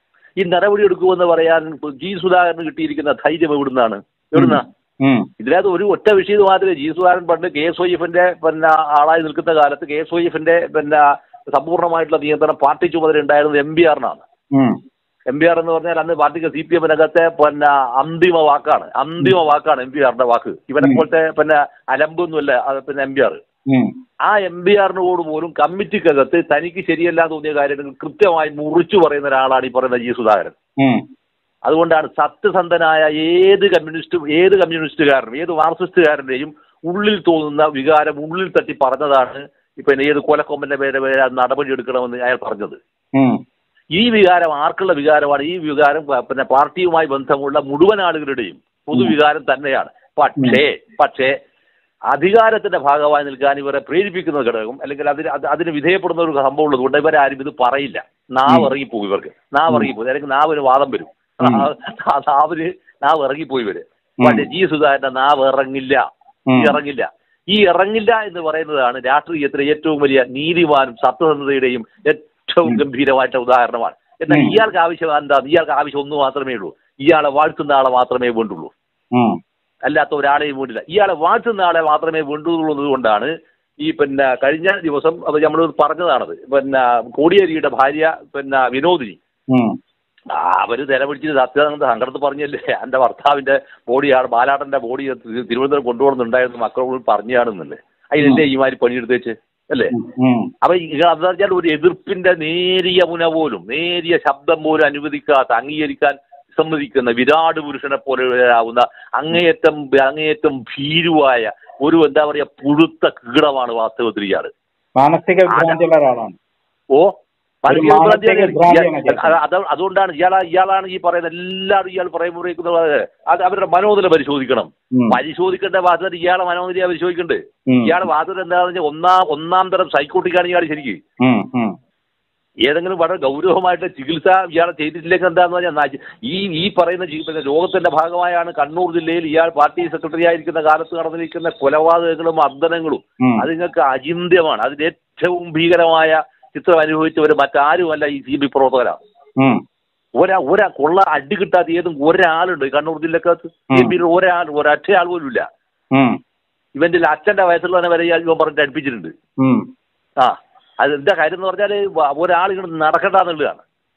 ഈ നടപടി എടുക്കുമെന്ന് പറയാൻ ജി സുധാകരന് കിട്ടിയിരിക്കുന്ന ധൈര്യം എവിടുന്നാണ് എവിടുന്ന ഉം, ഇതിനകത്ത് ഒരു ഒറ്റ വിഷയം മാത്രമേ ജി സുധാകരൻ പണ്ട് കെ എസ് വൈ എഫിന്റെ പിന്നെ ആളായി നിൽക്കുന്ന കാലത്ത് കെ എസ് വൈ എഫിന്റെ പിന്നെ സമ്പൂർണ്ണമായിട്ടുള്ള നിയന്ത്രണം പാർട്ടി ചുമതല ഉണ്ടായിരുന്നത് എം ബി ആറിനാണ് ഉം. എം പി ആർ എന്ന് പറഞ്ഞാൽ അന്ന് പാർട്ടിക്ക് സി പി എമ്മിനകത്തെ പിന്നെ അന്തിമ വാക്കാണ് അന്തിമ വാക്കാണ് എം പി ആറിന്റെ വാക്ക് ഇവനെ പോലത്തെ പിന്നെ അലമ്പൊന്നുമല്ല അത് പിന്നെ എം പി ആർ ഉം. ആ എം പി ആറിനോട് പോലും കമ്മിറ്റിക്കകത്ത് തനിക്ക് ശരിയല്ല തോന്നിയ കാര്യങ്ങൾ കൃത്യമായി മുറിച്ചു പറയുന്ന ഒരാളാണ് ഈ പറയുന്ന ജി സുധാകരൻ ഉം. അതുകൊണ്ടാണ് സത്യസന്ധനായ ഏത് കമ്മ്യൂണിസ്റ്റും ഏത് കമ്മ്യൂണിസ്റ്റുകാരനും ഏത് മാർക്സിസ്റ്റുകാരന്റെയും ഉള്ളിൽ തോന്നുന്ന വികാരം ഉള്ളിൽ തട്ടി പറഞ്ഞതാണ് ഇപ്പൊ ഏത് കൊലക്കൊമ്പന്റെ പേര് പേര് നടപടി എടുക്കണമെന്ന് അയാൾ പറഞ്ഞത് ഉം. ഈ വികാരം ആർക്കുള്ള വികാരമാണ് ഈ വികാരം പ- പിന്നെ പാർട്ടിയുമായി ബന്ധമുള്ള മുഴുവൻ ആളുകളുടെയും പൊതുവികാരം തന്നെയാണ് പക്ഷേ പക്ഷേ അധികാരത്തിന്റെ ഭാഗമായി നിൽക്കാൻ ഇവരെ പ്രേരിപ്പിക്കുന്ന ഘടകം അല്ലെങ്കിൽ അതിന് അത് അതിന് വിധേയപ്പെടുന്ന ഒരു സംഭവം ഉള്ളതുകൊണ്ട് ഇവരാരും ഇത് പറയില്ല നാവ് ഇറങ്ങിപ്പോകും ഇവർക്ക് നാവ് ഇറങ്ങിപ്പോകും അല്ലെങ്കിൽ നാവിന് വാദം വരും ആ നാവിന് നാവ് ഇറങ്ങിപ്പോയി ഇവര് പക്ഷേ ജി സുധാകരന്റെ നാവ് ഇറങ്ങില്ല ഉം. ഈ ഇറങ്ങില്ല ഈ ഇറങ്ങില്ല എന്ന് പറയുന്നതാണ് രാഷ്ട്രീയത്തിലെ ഏറ്റവും വലിയ നീതിമാനും സത്യസന്ധതയുടെയും ഏറ്റവും ഗംഭീരമായിട്ട് ഉദാഹരണമാണ് എന്നാൽ ഉം. ഇയാൾക്ക് ആവശ്യം എന്താ ഇയാൾക്ക് ആവശ്യം ഒന്ന് മാത്രമേ ഉള്ളൂ ഇയാളെ വാഴ്ത്തുന്ന ആളെ മാത്രമേ വേണ്ടുള്ളൂ ഉം. അല്ലാത്ത ഒരാളെയും വേണ്ടില്ല ഇയാളെ വാഴ്ത്തുന്ന ആളെ മാത്രമേ വേണ്ടുള്ളൂ കൊണ്ടാണ് ഈ പിന്നെ കഴിഞ്ഞ ദിവസം അത് നമ്മൾ പറഞ്ഞതാണത് പിന്നെ കോടിയേരിയുടെ ഭാര്യ പിന്നെ വിനോദിനി ഉം. ആ, അവര് നിലപിടിച്ചിട്ട് സത്യാനന്ദ സങ്കടത്ത് പറഞ്ഞല്ലേ എന്റെ ഭർത്താവിന്റെ ബോഡിയാണ് ബാലാട്ടന്റെ ബോഡി തി- തിരുവനന്തപുരം കൊണ്ടുപോകുന്നുണ്ടായിരുന്നു മക്കളോട് പറഞ്ഞാണെന്നല്ലേ അതിനല്ലേ ഈ മാതിരി പണിയെടുത്ത് വെച്ച് അല്ലേ ഉം. അപ്പൊ ഈ- അതെന്ന് പറഞ്ഞാൽ ഒരു എതിർപ്പിന്റെ നേരിയ മുന പോലും നേരിയ ശബ്ദം പോലും അനുവദിക്കാത്ത അംഗീകരിക്കാൻ സമ്മതിക്കുന്ന വിരാട് പുരുഷനെ പോലെയാവുന്ന അങ്ങേയറ്റം അങ്ങേയറ്റം ഭീരുവായ ഒരു എന്താ പറയാ പുഴുത്ത കീടമാണ് വാസ്തവത്തിൽ ഇയാള് മാനസിക വിഭ്രാന്തിയുള്ള ഒരാളാണ് ഓ ഒരു മാനസിക വിഭ്രാന്തിയാണ് അദ്ദേഹത്തിന്. അത് അതുകൊണ്ടാണ് ഇയാളാ ഇയാളാണ് ഈ പറയുന്ന എല്ലാവരും ഇയാൾ പറയുമ്പോഴേക്കുന്നത് അത് അവരുടെ മനോനില പരിശോധിക്കണം ഉം. പരിശോധിക്കേണ്ട വാദത്തിൽ ഇയാളെ മനോനില പരിശോധിക്കണ്ടേ ഉം. ഇയാളെ വാദത്തിൽ എന്താണെന്ന് വെച്ചാൽ ഒന്നാം ഒന്നാം തരം സൈക്കോട്ടിക്കാണ് ഇയാൾ ശരിക്കും ഉം. ഉം. ഏതെങ്കിലും വളരെ ഗൗരവമായിട്ട് ചികിത്സ ഇയാളെ ചെയ്തിട്ടില്ലെങ്കിൽ എന്താന്ന് പറഞ്ഞാൽ നാ- ഈ ഈ പറയുന്ന ജി- പിന്നെ രോഗത്തിന്റെ ഭാഗമായാണ് കണ്ണൂർ ജില്ലയിൽ ഇയാൾ പാർട്ടി സെക്രട്ടറി ആയിരിക്കുന്ന കാലത്ത് നടന്നിരിക്കുന്ന കൊലപാതകങ്ങളും മർദ്ദനങ്ങളും ഉം. അത് നിങ്ങൾക്ക് അചിന്ത്യമാണ് അതിന് ഏറ്റവും ഭീകരമായ ചിത്രം അനുഭവിച്ചവർ മറ്റാരുമല്ല ഈ സി ബി പ്രവർത്തകരാണ് ഉം. ഒരാ ഒരാ കൊള്ള അടി കിട്ടാത്ത ഏതും ഒരാളുണ്ട് ഈ കണ്ണൂർ ജില്ലക്കകത്ത് ഉം. സി ബിയിൽ ഒരാൾ ഒരൊറ്റ ആൾ പോലും ഇല്ല ഉം. ഇവന്റെ അച്ഛന്റെ വയസ്സുള്ളവനെ വരെ ഇയാൾ ഇവൻ പറഞ്ഞിട്ട് അടുപ്പിച്ചിട്ടുണ്ട് ഉം. ആ അത് എന്താ കാര്യം എന്ന് പറഞ്ഞാൽ ഒരാൾ ഇങ്ങോട്ട് നടക്കണ്ട എന്നുള്ളതാണ്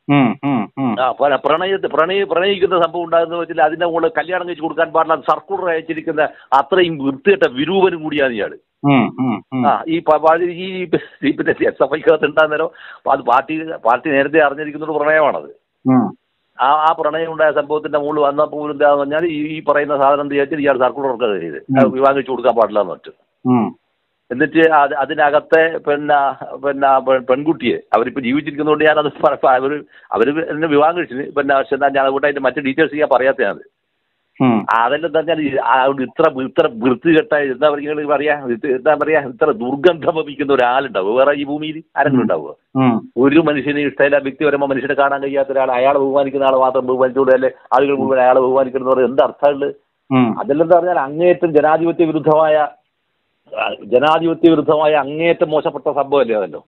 ഉം, ഉം, ഉം. ആ പ്ര- പ്രണയത്തെ പ്രണയ പ്രണയിക്കുന്ന സംഭവം ഉണ്ടാകുന്ന വെച്ചാൽ അതിന്റെ മുകളിൽ കല്യാണം കഴിച്ച് കൊടുക്കാൻ പാടില്ല സർക്കുലർ അയച്ചിരിക്കുന്ന അത്രയും വൃത്തികെട്ട വിരൂപനും കൂടിയാണ് ഇയാൾ ഉം, ഉം, ഉം. ആ ഈ പ- പ- ഈ ഈ പിന്നെ എസ് എഫ് ഐക്കകത്ത് ഉണ്ടാകുന്നേരം അത് പാർട്ടി പാർട്ടി നേരത്തെ അറിഞ്ഞിരിക്കുന്ന ഒരു പ്രണയമാണത് ഉം. ആ ആ പ്രണയം ഉണ്ടായ സംഭവത്തിന്റെ മുകളിൽ വന്നപ്പോൾ പോലും എന്താന്ന് പറഞ്ഞാൽ ഈ ഈ പറയുന്ന സാധനം വിചാരിച്ചാൽ ഇയാൾ സർക്കുലർ ഇറക്കുക ചെയ്ത് ഉം. വിവാഹം കഴിച്ച് കൊടുക്കാൻ പാടില്ല എന്ന് വെച്ചു ഉം. എന്നിട്ട് അത് അതിനകത്തെ പിന്നെ പിന്നെ പെ- പെൺകുട്ടിയെ അവരിപ്പോൾ ജീവിച്ചിരിക്കുന്നതുകൊണ്ട് ഞാനത് പ- പ- അവര് അവര് എന്നെ വിവാഹം കഴിച്ചിന് പിന്നെ പക്ഷെ എന്നാ ഞാൻ അതുകൊണ്ട് അതിന്റെ മറ്റു ഡീറ്റെയിൽസ് ഞാൻ പറയാത്തതാണ് ഉം. അതെല്ലാം പറഞ്ഞാൽ ഈ ആ ഒരു ഇത്ര ഇത്ര വൃത്തികെട്ട എന്താ പറയുക പറയാ ഇത് എന്താ പറയാ ഇത്ര ദുർഗന്ധം വമിക്കുന്ന ഒരാളുണ്ടാവും വേറെ ഈ ഭൂമിയിൽ ആരെങ്കിലും ഉണ്ടാവുക ഉം. ഒരു മനുഷ്യന് ഇഷ്ടമില്ല വ്യക്തിപരമായ മനുഷ്യനെ കാണാൻ കഴിയാത്ത ഒരാൾ അയാളെ ബഹുമാനിക്കുന്ന ആളെ മാത്രം ബഹുമാനിച്ചുകൊണ്ട് അല്ലെ ആളുകൾ മുഴുവൻ അയാളെ ബഹുമാനിക്കുന്നത് പറയുന്നത് എന്താ അർത്ഥമുള്ളത് ഉം. അതെല്ലാം എന്താ പറഞ്ഞാൽ അങ്ങേയറ്റം ജനാധിപത്യ വിരുദ്ധമായ ആ, ജനാധിപത്യ വിരുദ്ധമായ അങ്ങേയറ്റം മോശപ്പെട്ട സംഭവമല്ലേ അതല്ലോ